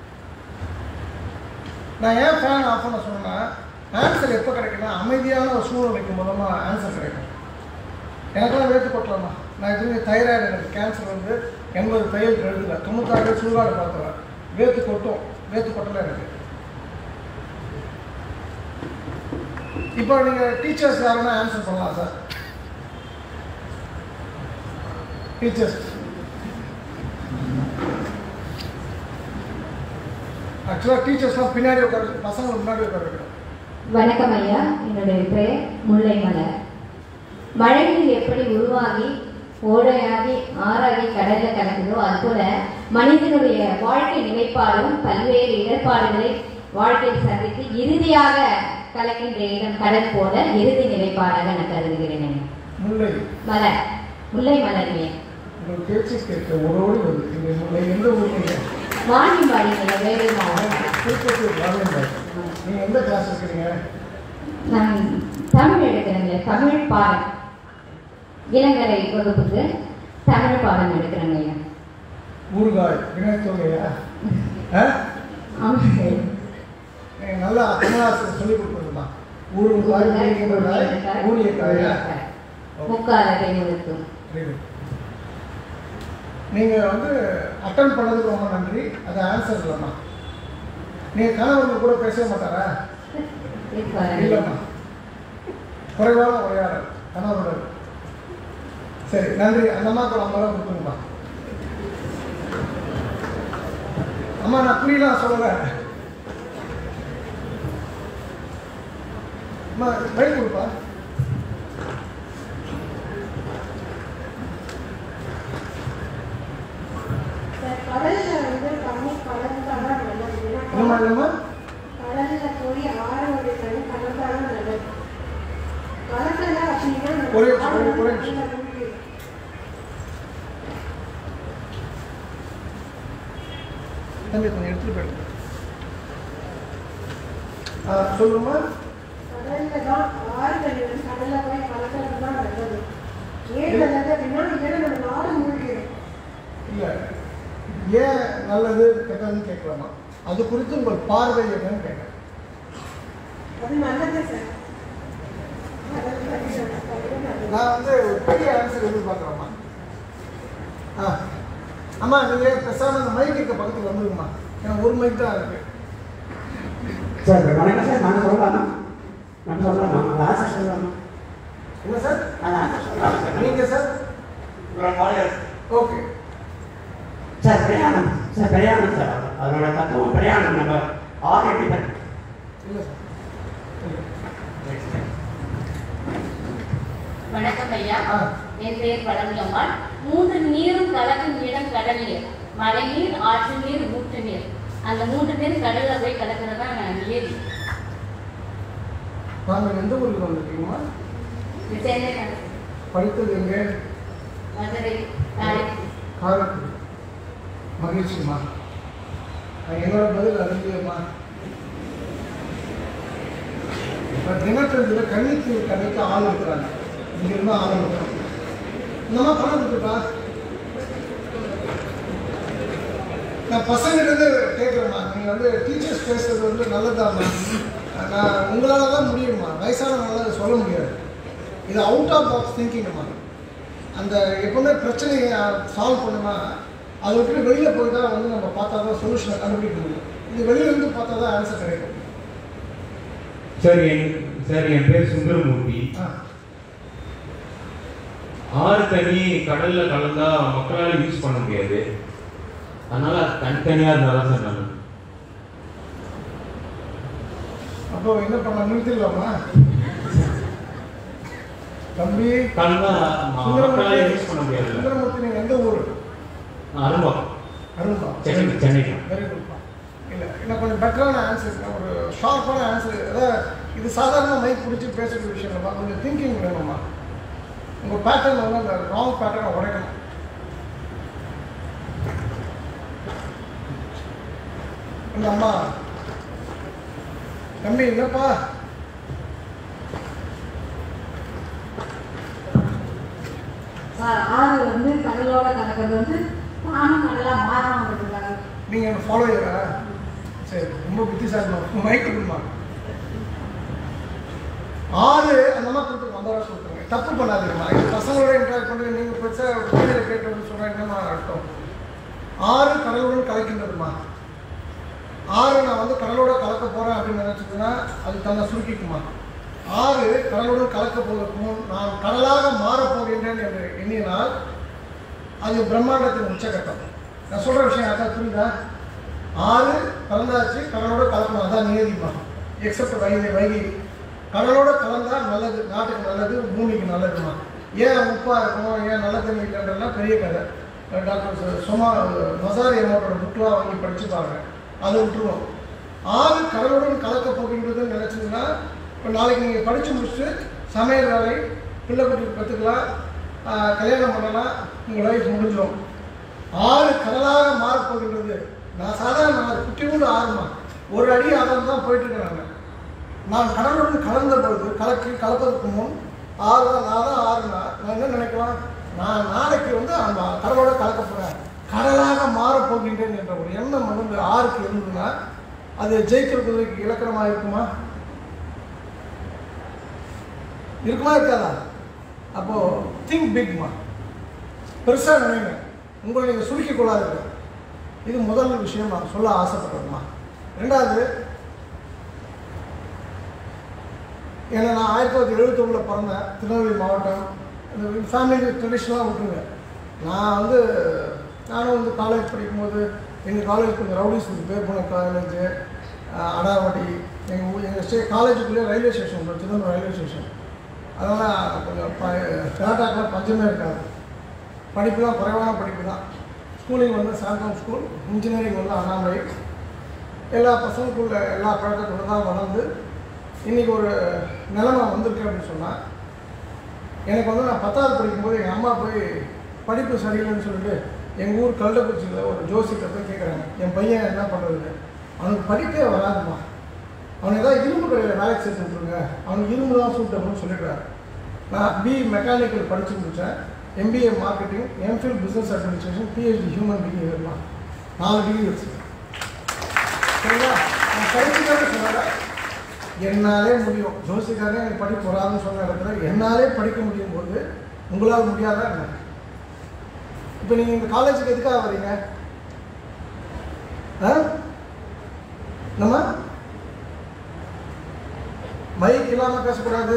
S3: நான் ஏன் ஃபேன் ஆஃப் பண்ண சொன்னேன்னா ஆன்சர் எப்போ கிடைக்குன்னா அமைதியான ஒரு சூழ்நிலைக்கு மூலமாக ஆன்சர் கிடைக்கும் எனக்கெல்லாம் வேத்து கொட்டலாமா நான் எதுவுமே தைராய்டு எனக்கு கேன்சர் வந்து எண்பது தையல் எழுதல தொண்ணூத்தாறு சுடுகாடு பார்த்துறேன் வேத்து கொட்டும் வேத்து கொட்டல எனக்கு இப்போ நீங்கள் டீச்சர்ஸ் யாருன்னா ஆன்சர் பண்ணலாம் சார் டீச்சர்ஸ் ஆக்சுவலாக டீச்சர்ஸ்லாம் பின்னாடி உட்கார பசங்களுக்கு முன்னாடி உட்கார வைக்கணும்
S4: வணக்கம் ஐயா என்னுடைய பெயர் முல்லை மலர் மழைநீர் எப்படி உருவாகி ஓடையாகி ஆறாகி கடல்ல கலக்குதோ அதுபோல மனிதனுடைய வாழ்க்கை நிலைப்பாடும் பல்வேறு இடர்பாடுகளை வாழ்க்கையில் சந்தித்து இறுதியாக கலக்கின்ற இடம் கடல் போல இறுதி நிலைப்பாடாக நான் கருதுகிறேன் ஐயா.
S3: முல்லை
S4: மலர் முல்லை மலர்மே
S3: உங்கள் பேச்சு கேட்க ஒரு ஓடி வருது நீங்கள் முல்லை எந்த ஊர்
S4: வாணியம்பாடி வேறு மாவட்டம்
S3: திருப்பத்தூர் ராஜேந்திரன் நீங்கள் எந்த கிளாஸ் இருக்கிறீங்க
S4: நான் தமிழ் எடுக்கிறேங்க தமிழ் பாடம் இளங்கலை வகுப்புக்கு தமிழ் பாடம் எடுக்கிறேங்க ஐயா
S3: ஊறுகாய் வினைத்தொகையா ஆ
S4: ஆமாங்க
S3: நீங்கள் நல்லா தமிழாசிரியர் சொல்லி கொடுத்துருமா ஊறுகாய் ஊறுகாய் ஊழியக்காயா
S4: முக்காலத்தை நிறுத்தும்
S3: நீங்கள் வந்து அட்டன் பண்ணதுக்கு ரொம்ப நன்றி அது ஆன்சர் இல்லைம்மா நீங்கள் கணவர்கள் கூட பேசவே மாட்டாரா இல்லைம்மா குறைவான உரையாடல் கணவருடன் சரி நன்றி அந்த அம்மாவுக்கு ஐம்பது ரூபா கொடுத்துருங்கம்மா அம்மா நான் புரியலாம் சொல்லலை அம்மா பைக் கொடுப்பா என்னம்மா என்னம்மா
S8: கடல்ல போய் ஆரோடைய தண்ணி கலந்தாலும் நல்லது கலக்கல அப்படின்னா நம்ம
S3: ஒரே நிமிஷம், ஒரே- ஒரே
S8: ஆரோட
S3: நிமிஷம்.
S8: தண்ணியில மூழ்கிடும்.
S3: தம்பி கொஞ்சம் எடுத்துட்டு போயிடுங்க ஆ சொல்லுமா
S8: கடல்ல தான் ஆறு தண்ணி வந்து கடல்ல போய் கலக்கிறது தான் நல்லது ஏன் நல்லது அப்படின்னா இல்லைன்னா நம்ம நாடு மூழ்கிடும்
S3: இல்லை ஏன் நல்லது கெட்டதுன்னு கேட்கலாமா அது குறித்து உங்கள் பார்வை என்னன்னு கேட்குறேன்
S8: அது நல்லது சார் கடல் தண்ணி நல்லது நல்லது
S3: நான் வந்து ஒரு பெரிய ஆன்சர் எதிர்பார்க்குறேம்மா ஆ அம்மா நீங்கள் பேசாமல் அந்த மைக் இருக்க பக்கத்தில் வந்துருங்கம்மா ஏன்னா ஒரு மைக் தான் இருக்குது
S5: சார் வணக்கம் சார் நான் சொல்லலாமா நான் சொல்லலாமா லாஸ்ட் சொல்லலாமா
S3: என்ன சார்
S5: நான் சொல்லலாம் சார்
S3: நீங்கள் சார்
S5: நீங்கள்
S3: ஓகே
S5: சார் பிரயாணம் சார் பிரயாணம் சார் அதனோட தத்துவம் பிரயாணம் நம்ம ஆறு எப்படி சார்
S3: இல்லை சார்
S9: வணக்கம் ஐயா
S3: ஆ.
S9: என் பெயர் பழனியம்மாள் மூன்று நீரும் கலக்கும் இடம் கடல் நீர் மழை நீர் ஆற்று நீர் ஊற்று நீர் அந்த மூன்று நீர் கடல்ல போய் கலக்கிறது தான் ஏரி
S3: நாங்கள் எந்த ஊருக்கு வந்திருக்கீங்கம்மா
S9: இது சென்னை தான்.
S3: படித்தது எங்கே
S9: மதுரை காரைக்குடி.
S3: காரைக்குடி மகிழ்ச்சிம்மா நான் என்னோட பதில் அறிஞ்சியம்மா இப்போ தினத்தந்தில் கன்னிக்கு கன்னிக்கு ஆள் இருக்கிறாங்க இங்கிருந்து ஆள் இருக்கிறாங்க இந்தம்மா பணம் கொடுத்துட்டா நான் பசங்கிட்ட கேட்குறேம்மா நீங்கள் வந்து டீச்சர்ஸ் பேசுறது வந்து நல்லதாம்மா நான் உங்களால் தான் முடியுமா வயசானவங்களால சொல்ல முடியாது இது அவுட் ஆஃப் பாக்ஸ் திங்கிங்கம்மா அந்த எப்பவுமே பிரச்சனையை சால்வ் பண்ணுமா அதை விட்டு வெளியில் போய் தான் வந்து நம்ம பார்த்தா தான் சொல்யூஷனை கண்டுபிடிக்க முடியும் இது வெளியில இருந்து பார்த்தா தான் ஆன்சர் கிடைக்கும்
S6: சார் என் சார் என் பேர் சுந்தரமூர்த்தி
S3: ஆ
S6: ஆறு தண்ணி கடல்ல கலந்தா மக்களால யூஸ் பண்ண முடியாது அதனால அது தனித்தனியா இருந்தா தான் சார் நல்லது
S3: அப்போ என்ன பண்ண நிறுத்திடலாமா தம்பி
S6: கலந்தா ம- மக்களால யூஸ் பண்ண முடியாது
S3: சுந்தரமூர்த்தி நீங்கள் எந்த ஊர்
S6: அரும்பா
S3: அரும்பா
S6: சென்னை சென்னை
S3: வெரி குட்பா இல்லை எனக்கு கொஞ்சம் பெட்டரான ஆன்சர் ஒரு ஷார்ப்பான ஆன்சர் அதாவது இது சாதாரண மைக் பிடிச்சி பேசுகிற விஷயம் இல்லைம்மா கொஞ்சம் திங்கிங் வேணும்மா உங்கள் பேட்டர்ன் வந்து அந்த ராங் பேட்டர்னை உடைக்கணும் இந்த அம்மா தம்பி என்னப்பா
S10: சார் ஆறு வந்து கடலோட கலக்கிறது வந்து தானும் கடலாக மாறாமல் விட்டுருக்காங்க
S3: நீங்கள் என்ன ஃபாலோ சரி ரொம்ப புத்திசாலிமா மைக் கொடுமா ஆறு அந்த மாதிரி கொடுத்துருங்க ஐம்பது ரூபா கொடுத்துருங்க தப்பு பண்ணாதீங்கம்மா எங்கள் பசங்களோட இன்ட்ராக்ட் பண்ணுங்க நீங்கள் பெருசாக டிவியில் கேட்டோம்னு சொன்னால் என்னம்மா அர்த்தம் ஆறு கடலுடன் கலக்கின்றதுமா ஆறு நான் வந்து கடலோட கலக்க போகிறேன் அப்படின்னு நினச்சிங்கன்னா அது தன்னை சுருக்கிக்குமா ஆறு கடலுடன் கலக்க போவதற்கு முன் நான் கடலாக மாறப் போகின்றேன் என்று எண்ணினால் அது பிரம்மாண்டத்தின் உச்சகட்டம் நான் சொல்கிற விஷயம் யாருக்கா புரியுதா ஆறு கலந்தாச்சு கடலோட கலக்கணும் அதான் நியதிமா எக்ஸப்ட் வைகை வைகை கடலோட கலந்தா நல்லது நாட்டுக்கு நல்லது பூமிக்கு நல்லதுமா ஏன் உப்பாக இருக்கணும் ஏன் நல்ல தண்ணி இல்லைன்றதுலாம் பெரிய கதை டாக்டர் சு- சுமா மசாரி அம்மாவோட புக்கெலாம் வாங்கி படிச்சு பாருங்க அதை விட்டுருவோம் ஆறு கடலுடன் கலக்க போகின்றதுன்னு நினச்சிங்கன்னா இப்போ நாளைக்கு நீங்கள் படித்து முடிச்சுட்டு சமையல் வேலை பிள்ளை குட்டி கற்றுக்கலாம் கல்யாணம் பண்ணலாம் உங்கள் லைஃப் முடிஞ்சிடும் ஆறு கடலாக மாறப்போகின்றது நான் சாதாரண நான் குட்டியோடு ஆறுமா ஒரு அடி ஆழம் தான் போயிட்டு இருக்கிறாங்க நான் கடலுடன் கலந்த பொழுது கலக்கி கலப்பதற்கு முன் ஆறு தான் நான் தான் ஆறுனா நான் என்ன நினைக்கலாம் நான் நாளைக்கு வந்து அந்த கடலோட கலக்க போகிறேன் கடலாக மாறப் போகின்றேன் என்ற ஒரு எண்ணம் வந்து ஆறுக்கு இருந்ததுன்னா அது ஜெயிக்கிறதுக்கு இலக்கணமாக இருக்குமா இருக்குமா இருக்காதா அப்போது திங்க் பிக்மா பெருசாக நினைங்க உங்களை நீங்கள் சுருக்கிக் கொள்ளாதீர்கள் இது முதல் விஷயம் நான் சொல்ல ஆசைப்படுறேம்மா ரெண்டாவது ஏன்னா நான் ஆயிரத்தி தொள்ளாயிரத்தி எழுபத்தொன்னில் பிறந்தேன் திருநெல்வேலி மாவட்டம் இந்த ஃபேமிலி ட்ரெடிஷ்னலாக விட்டுருங்க நான் வந்து நானும் வந்து காலேஜ் படிக்கும்போது எங்கள் காலேஜ் கொஞ்சம் ரவுடிஸ் பேர் போன காலேஜு அடாவடி எங்கள் ஊர் எங்கள் ஸ்டே காலேஜுக்குள்ளே ரயில்வே ஸ்டேஷன் உண்டு திருநெல்வேலி ரயில்வே ஸ்டேஷன் அதனால் கொஞ்சம் ப கலாட்டாக்கெலாம் பஞ்சமே இருக்காது படிப்புலாம் குறைவான படிப்பு தான் ஸ்கூலிங் வந்து சாந்தம் ஸ்கூல் இன்ஜினியரிங் வந்து அண்ணாமலை எல்லா பசங்களுக்குள்ள எல்லா பழக்கத்தோட தான் வளர்ந்து இன்றைக்கி ஒரு நிலைமை வந்திருக்கு அப்படின்னு சொன்னால் எனக்கு வந்து நான் பத்தாவது படிக்கும்போது எங்கள் அம்மா போய் படிப்பு சரியில்லைன்னு சொல்லிட்டு எங்கள் ஊர் கள்ளக்குறிச்சியில் ஒரு ஜோசியத்தை போய் கேட்குறாங்க என் பையன் என்ன பண்ணுறது அவனுக்கு படிப்பே வராதுமா அவனை ஏதாவது இரும்பு கடையில் வேலைக்கு சேர்த்து விட்ருங்க அவனுக்கு இரும்பு தான் சூட்டணும்னு சொல்லிடுறாரு நான் பி மெக்கானிக்கல் படித்து முடித்தேன் MBA marketing MPhil business administration PhD human பிஹேவியர்லாம் நாலு டிகிரி வச்சுருக்கேன் சரிங்களா நான் படிச்சுக்காக சொன்னேன் என்னாலே முடியும் ஜோசிக்காரே எனக்கு படிப்பு வராதுன்னு சொன்ன இடத்துல என்னாலே படிக்க முடியும் போது உங்களால் முடியாதா என்ன இப்போ நீங்கள் இந்த காலேஜுக்கு எதுக்காக வரீங்க ஆ நம்ம மைக் இல்லாமல் பேசக்கூடாது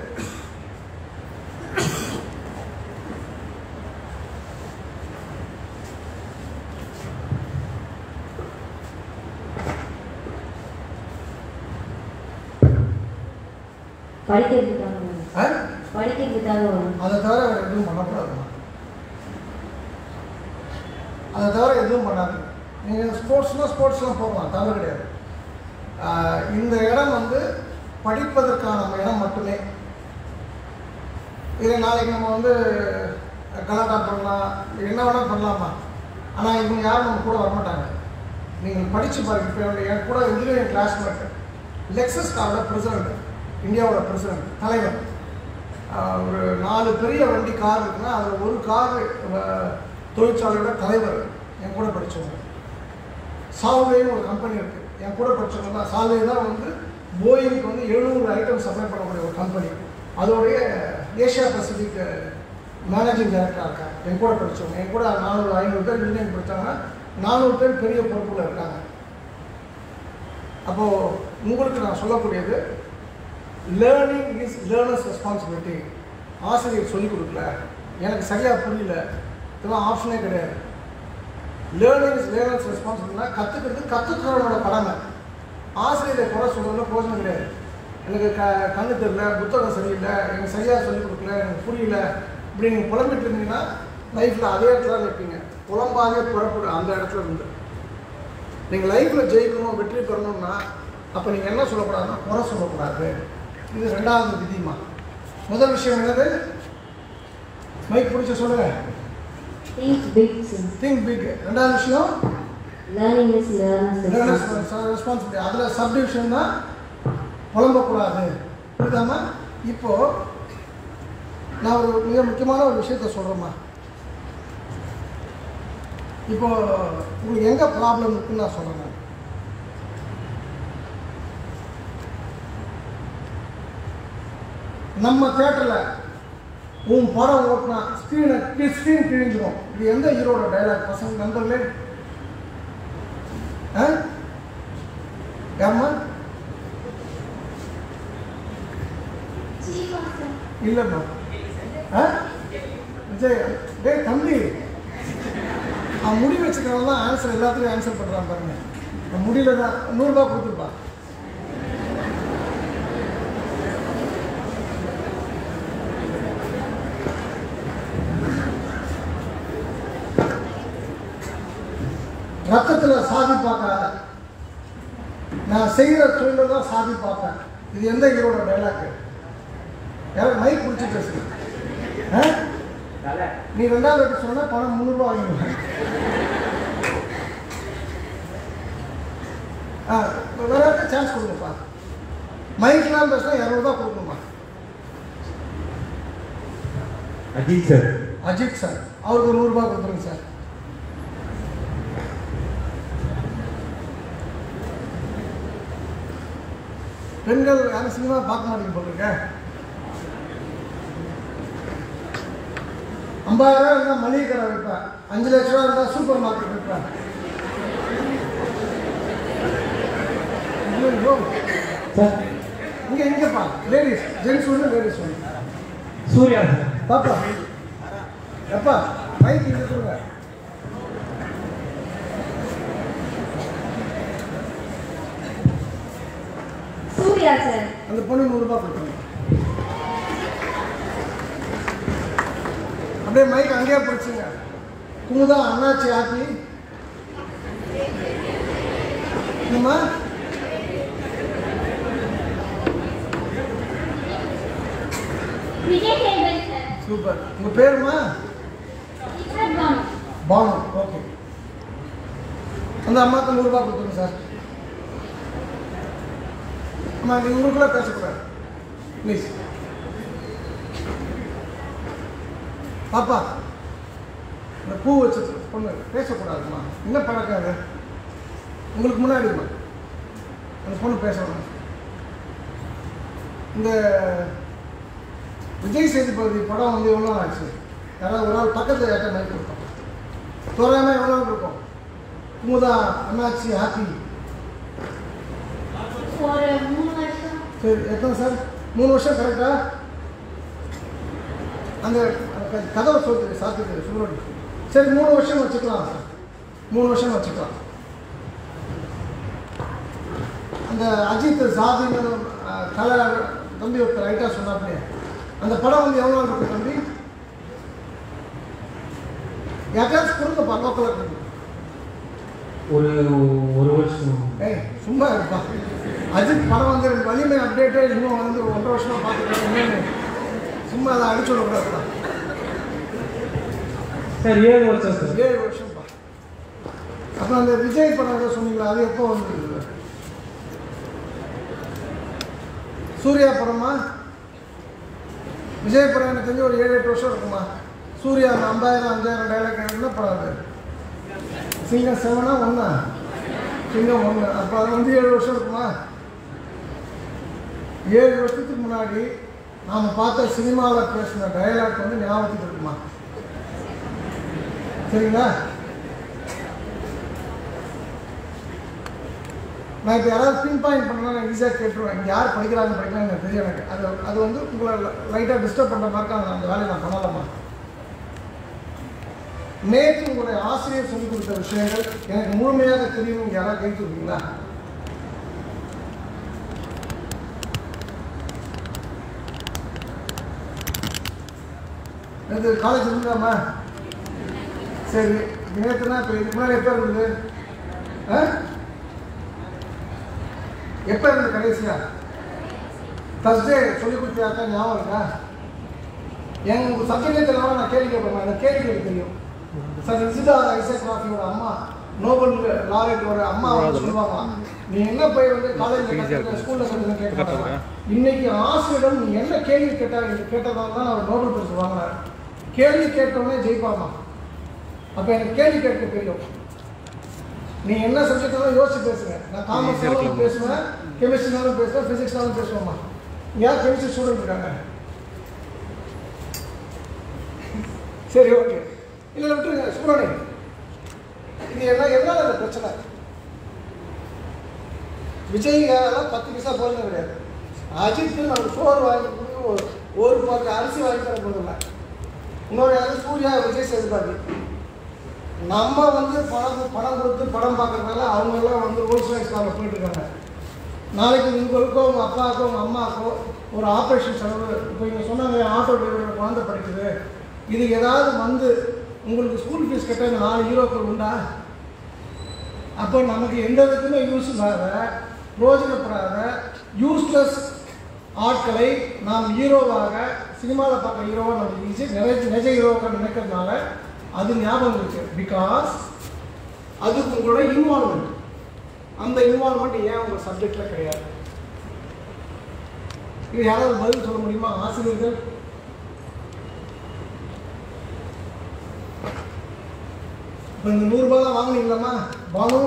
S4: படிக்கிறதுக்காக வரும்.
S3: ஆ
S4: படிக்கிறதுக்காக வரும்
S3: அதை தவிர வேறு எதுவும் பண்ணக்கூடாதுமா அதை தவிர எதுவும் பண்ணாது நீங்கள் ஸ்போர்ட்ஸ்னால் ஸ்போர்ட்ஸ்லாம் போகலாம் தவறு கிடையாது ஆஹ் இந்த இடம் வந்து படிப்பதற்கான இடம் மட்டுமே இதை நாளைக்கு நம்ம வந்து கலாட்டா பண்ணலாம் என்ன வேணால் பண்ணலாமா ஆனால் இவங்க யாரும் நம்ம கூட வரமாட்டாங்க நீங்கள் படித்து பாருங்க இப்போ என்னுடைய என் கூட இன்ஜினியரிங் கிளாஸ்மேட் லெக்ஸஸ் காரோட பிரசிடென்ட் இந்தியாவோட பிரசிடென்ட் தலைவர் ஆஹ் ஒரு நாலு பெரிய வண்டி கார் இருக்குன்னா அதில் ஒரு கார் தொழிற்சாலையோட தலைவர் என் கூட படித்தவங்க சால்வேன்னு ஒரு கம்பெனி இருக்குது என் கூட படித்தவங்க தான் சால்வே தான் வந்து போயிங்க்கு வந்து எழுநூறு ஐட்டம் சப்ளை பண்ணக்கூடிய ஒரு கம்பெனி அதோடைய ஏஷியா பசிபிக் மேனேஜிங் டைரக்டராக இருக்காங்க என் கூட படித்தவங்க என் கூட நானூறு ஐநூறு பேர் இன்ஜினியரிங் படித்தாங்கன்னா நானூறு பேர் பெரிய பொறுப்பில் இருக்காங்க அப்போது உங்களுக்கு நான் சொல்லக்கூடியது லேர்னிங் இஸ் லேர்னர்ஸ் ரெஸ்பான்சிபிலிட்டி ஆசிரியர் சொல்லிக் கொடுக்கல எனக்கு சரியாக புரியல இதெல்லாம் ஆப்ஷனே கிடையாது லேர்னிங் இஸ் லேர்னர்ஸ் ரெஸ்பான்சிபிலிட்டினா கற்றுக்கிறது கற்றுக்கிறவனோட கடமை ஆசிரியரை குறை சொல்கிறதுல போஜனம் கிடையாது எனக்கு க கண்ணு தெரியல புத்தகம் சரியில்லை எனக்கு சரியாக சொல்லிக் கொடுக்கல எனக்கு புரியல இப்படி நீங்கள் புலம்பிட்டு இருந்தீங்கன்னா லைஃப்பில் அதே இடத்துல நிற்பீங்க புலம்பாகவே புறப்படு அந்த இடத்துல இருந்து நீங்கள் லைஃப்பில் ஜெயிக்கணும் வெற்றி பெறணும்னா அப்போ நீங்கள் என்ன சொல்லக்கூடாதுன்னா குறை சொல்லக்கூடாது இது ரெண்டாவது விதிமா முதல் விஷயம் என்னது மைக் பிடிச்ச சொல்லுங்க
S4: Think big, sir.
S3: Think big ரெண்டாவது விஷயம்
S4: Learning is learner's responsibility.
S3: Responsibility அதில் சப்டிவிஷன் தான் புலம்பக்கூடாது புரியுதாம்மா இப்போ நான் ஒரு மிக முக்கியமான ஒரு விஷயத்த சொல்கிறேம்மா இப்போ உங்களுக்கு எங்கே ப்ராப்ளம் இருக்குன்னு நான் சொல்கிறேன் நம்ம தேட்டரில் உன் படம் ஓட்டினா ஸ்க்ரீனை ஸ்க்ரீன் கிழிஞ்சிடும் இது எந்த ஹீரோட டைலாக் பசங்க நண்பர்களே ஆ யாரும்மா இல்லைம்மா ஆ விஜய் டேய் தம்பி அவன் முடி வச்சுக்கிறவங்க தான் ஆன்சர் எல்லாத்துலையும் ஆன்சர் பண்ணுறான் பாருங்க அவன் முடியல தான் நூறுரூபா கொடுத்துருப்பா ரத்தத்தில் சாதி பார்க்காத நான் செய்கிற தொழிலில் தான் சாதி பார்ப்பேன் இது எந்த ஹீரோட டைலாக்கு யாரும் மைக் பிடிச்சி பேசுங்க ஆ? நீ ரெண்டாவது வாட்டி சொன்னா பணம் முந்நூறுரூவா வாங்கிடுவேன் ஆ வேற யாருக்கும் சான்ஸ் கொடுங்கப்பா மைக்லாம் பேசினா இரநூறுபா கொடுக்கணுமா
S6: அஜித் சார்
S3: அஜித் சார் அவருக்கு ஒரு நூறுரூபா கொடுத்துருங்க சார் பெண்கள் யாரும் சினிமா பார்க்க மாட்டேங்க போட்டிருக்க ஐம்பதாயிரம் ரூபா இருந்தால் மளிகை கடை வைப்பேன் அஞ்சு லட்ச ரூபா இருந்தால் சூப்பர் மார்க்கெட் வைப்பேன் ஐயோ. இங்க இங்கப்பா லேடிஸ் ஜென்ஸ் ஒன்று லேடிஸ் ஒன்று
S11: சூர்யா சார்
S3: பாப்பா எப்பா மைக் இங்க கொடுங்க
S4: சூர்யா சார்
S3: அந்த பொண்ணு நூறுரூபா கொடுத்துருங்க அப்படியே மைக் அங்கேயே பிடிச்சிங்க குமுதா அண்ணாச்சி ஆக்கி என்னம்மா
S9: விஜய் சேதுபதி சார்
S3: சூப்பர் உங்கள் பேருமா
S9: இஸ்ரத் பானு
S3: பானு ஓகே அந்த அம்மாவுக்கு நூறுரூவா கொடுத்துருங்க சார் அம்மா நீ உங்களுக்குள்ள பேசக்கூடாது ப்ளீஸ் பாப்பா இந்த பூ வச்சு பொண்ணு பேசக்கூடாதும்மா என்ன பழக்கம் அது உங்களுக்கு முன்னாடிம்மா அந்த பொண்ணு பேசணும் இந்த விஜய் சேதுபதி படம் வந்து எவ்வளோ நாள் ஆச்சு யாராவது ஒரு நாள் பக்கத்தில் யார்ட்ட மைக் கொடுத்தோம் தோராயமாக எவ்வளோ நாள் இருக்கும் குமுதா அண்ணாச்சி ஹாப்பி
S9: ஒரு மூணு வருஷம்
S3: சரி எத்தனை சார் மூணு வருஷம் கரெக்டா அந்த அந்த கதவை சொல்லுது சாத்திட்டு சுப்ரமணி சரி மூணு வருஷம் வச்சுக்கலாம் சார் மூணு வருஷம் வச்சுக்கலாம் அந்த அஜித் ஜாதின்னு அஹ், கலை தம்பி ஒருத்தர் ரைட்டாக சொன்னாப்லையே அந்த படம் வந்து எவ்வளோ நாள் இருக்கு தம்பி யாருக்காச்சும் கொடுங்கப்பா லோக்கலில் இருக்கு
S6: ஒரு ஒரு வருஷம்
S3: ஏய் சும்மா இருப்பா அஜித் படம் வந்து வலிமை அப்டேட்டே இன்னும் வந்து ஒன்றரை வருஷமா பார்த்துருக்கேன் என்னன்னு சும்மா அதை அடிச்சு விடக்கூடாதுப்பா
S1: சார் ஏழு வருஷம் சார்
S3: ஏழு வருஷம்ப்பா அப்புறம் அந்த விஜய் படம் ஏதோ சொன்னீங்களா அது எப்போ வந்தது சூர்யா படமா விஜய் படம் எனக்கு தெரிஞ்சு ஒரு ஏழு எட்டு வருஷம் இருக்குமா சூர்யா அந்த ஐம்பதாயிரம் அஞ்சாயிரம் டைலாக் என்ன படம் அது சிங்கம் செவனா ஒன்றா சிங்கம் ஒன்று அப்போ அது வந்து ஏழு வருஷம் இருக்குமா ஏழு வருஷத்துக்கு முன்னாடி நாம் பார்த்த சினிமாவில் பேசின டயலாக் வந்து ஞாபகத்துக்கு இருக்குமா சரிங்களா நான் இப்போ யாராவது பின் பாயிண்ட் பண்ணா நான் ஈஸியாக கேட்டுருவேன் இங்கே யார் படிக்கிறாங்க படிக்கிறாங்க எனக்கு தெரியும் எனக்கு அது அது வந்து உங்களை லைட்டாக டிஸ்டர்ப் பண்ணுற மாதிரி அந்த அந்த வேலையை நான் பண்ணலாமா நேற்று உங்களுடைய ஆசிரியர் சொல்லிக் கொடுத்த விஷயங்கள் எனக்கு முழுமையாக தெரியும் இங்கே யாராவது கை தூக்குங்களா இது காலேஜ் இருந்தாமா சரி நேற்றுனா இப்போ இதுக்கு முன்னாடி எப்போ இருந்தது ஆ எப்போ இருந்தது கடைசியா தர்ஸ்டே சொல்லி கொடுத்தியாக்கா ஞாபகம் இருக்கா என் உங்கள் சப்ஜெக்டே தெரியாம நான் கேள்வி கேட்பேன் அந்த கேள்வி எனக்கு தெரியும் சார் இசிதா ஐசக் ராஃபியோட அம்மா நோபல் லாரேட்டோட அம்மா வந்து சொல்லுவாங்க நீ என்ன போய் வந்து காலேஜில் ஸ்கூலில் கற்றுன்னு கேட்கறாங்க இன்னைக்கு ஆசிரியரிடம் நீ என்ன கேள்வி கேட்டா கேட்டதால தான் அவர் நோபல் பரிசு வாங்கினார் கேள்வி கேட்டவொடனே ஜெயிப்பாமா அப்போ எனக்கு கேள்வி கேட்க தெரியும் நீ என்ன சப்ஜெக்டாலும் யோசிச்சு பேசுங்க நான் காமர்ஸ்னாலும் பேசுவேன் கெமிஸ்ட்ரினாலும் பேசுவேன் ஃபிசிக்ஸ்னாலும் பேசுவேம்மா யார் கெமிஸ்ட்ரி ஸ்டூடெண்ட் இருக்காங்க சரி ஓகே இல்லை விட்டுருங்க சுப்ரமணி இது என்ன எதனால இந்த பிரச்சனை விஜய்காரெல்லாம் பத்து பைசா போகிறது கிடையாது அஜித்துக்கு நம்ம சோறு வாங்கி கொடுத்து ஒரு ஒரு பாக்கு அரிசி வாங்கி தர போதில்ல இன்னொரு யாரும் சூர்யா விஜய் சேதுபதி நம்ம வந்து பணம் பணம் கொடுத்து படம் பார்க்கறதுனால அவங்க எல்லாம் வந்து ரோல்ஸ் ரைஸ் காரில் போயிட்டு இருக்காங்க நாளைக்கு உங்களுக்கோ உங்கள் அப்பாவுக்கோ உங்கள் அம்மாவுக்கோ ஒரு ஆப்ரேஷன் செலவு இப்போ இங்கே சொன்னாங்க ஆட்டோ டிரைவர் குழந்தை படிக்குது இது ஏதாவது வந்து உங்களுக்கு ஸ்கூல் ஃபீஸ் கட்ட இந்த நாலு ஹீரோக்கள் உண்டா அப்போ நமக்கு எந்த விதத்துமே யூஸ் இல்லாத பிரயோஜனப்படாத யூஸ்லெஸ் ஆட்களை நாம் ஹீரோவாக சினிமாவில் பார்க்குற ஹீரோவாக நம்ம ஈஸி நிஜ நிஜ ஹீரோவாக நினைக்கிறதுனால அது ஞாபகம் இருக்கு பிகாஸ் அதுக்கு உங்களோட இன்வால்மெண்ட் அந்த இன்வால்மெண்ட் ஏன் உங்கள் சப்ஜெக்டில் கிடையாது இது யாராவது பதில் சொல்ல முடியுமா ஆசிரியர்கள் இப்போ இந்த நூறுரூபா தான் வாங்குனீங்களாம்மா பானு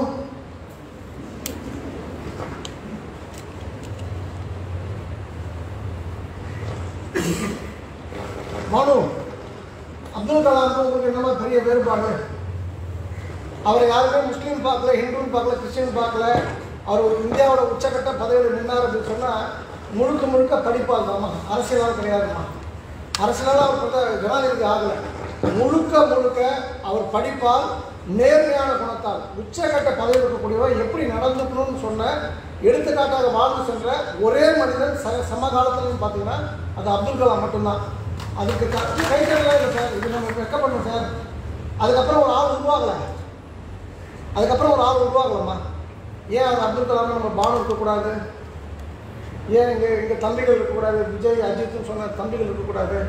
S3: பானு அப்துல் கலாமுக்கு உங்களுக்கு என்னமா பெரிய வேறுபாடு அவரை யாருமே முஸ்லீம் பார்க்கல ஹிந்துன்னு பார்க்கல கிறிஸ்டின் பார்க்கல அவர் ஒரு இந்தியாவோட உச்சக்கட்ட பதவியில் நின்னார் அப்படின்னு சொன்னால் முழுக்க முழுக்க படிப்பால் தாம்மா அரசியலால் கிடையாதும்மா அரசியலால் அவர் பார்த்தா ஜனாதிபதி ஆகலை முழுக்க முழுக்க அவர் படிப்பால் நேர்மையான குணத்தால் உச்சக்கட்ட பதவியில் இருக்கக்கூடியவர் எப்படி நடந்துக்கணும்னு சொன்ன எடுத்துக்காட்டாக வாழ்ந்து சென்ற ஒரே மனிதன் ச சமகாலத்துலன்னு பார்த்தீங்கன்னா அது அப்துல் கலாம் மட்டும்தான் அதுக்கு க- கைத்தறலாம் இல்லை சார் இது நம்ம வெக்கப்படணும் சார் அதுக்கப்புறம் ஒரு ஆள் உருவாகலை அதுக்கப்புறம் ஒரு ஆள் உருவாகலாமா ஏன் அது அப்துல் கலாம் நம்ம பானம் இருக்கக்கூடாது ஏன் இங்கே இங்கே தம்பிகள் இருக்கக்கூடாது விஜய் அஜித்னு சொன்ன தம்பிகள் இருக்கக்கூடாது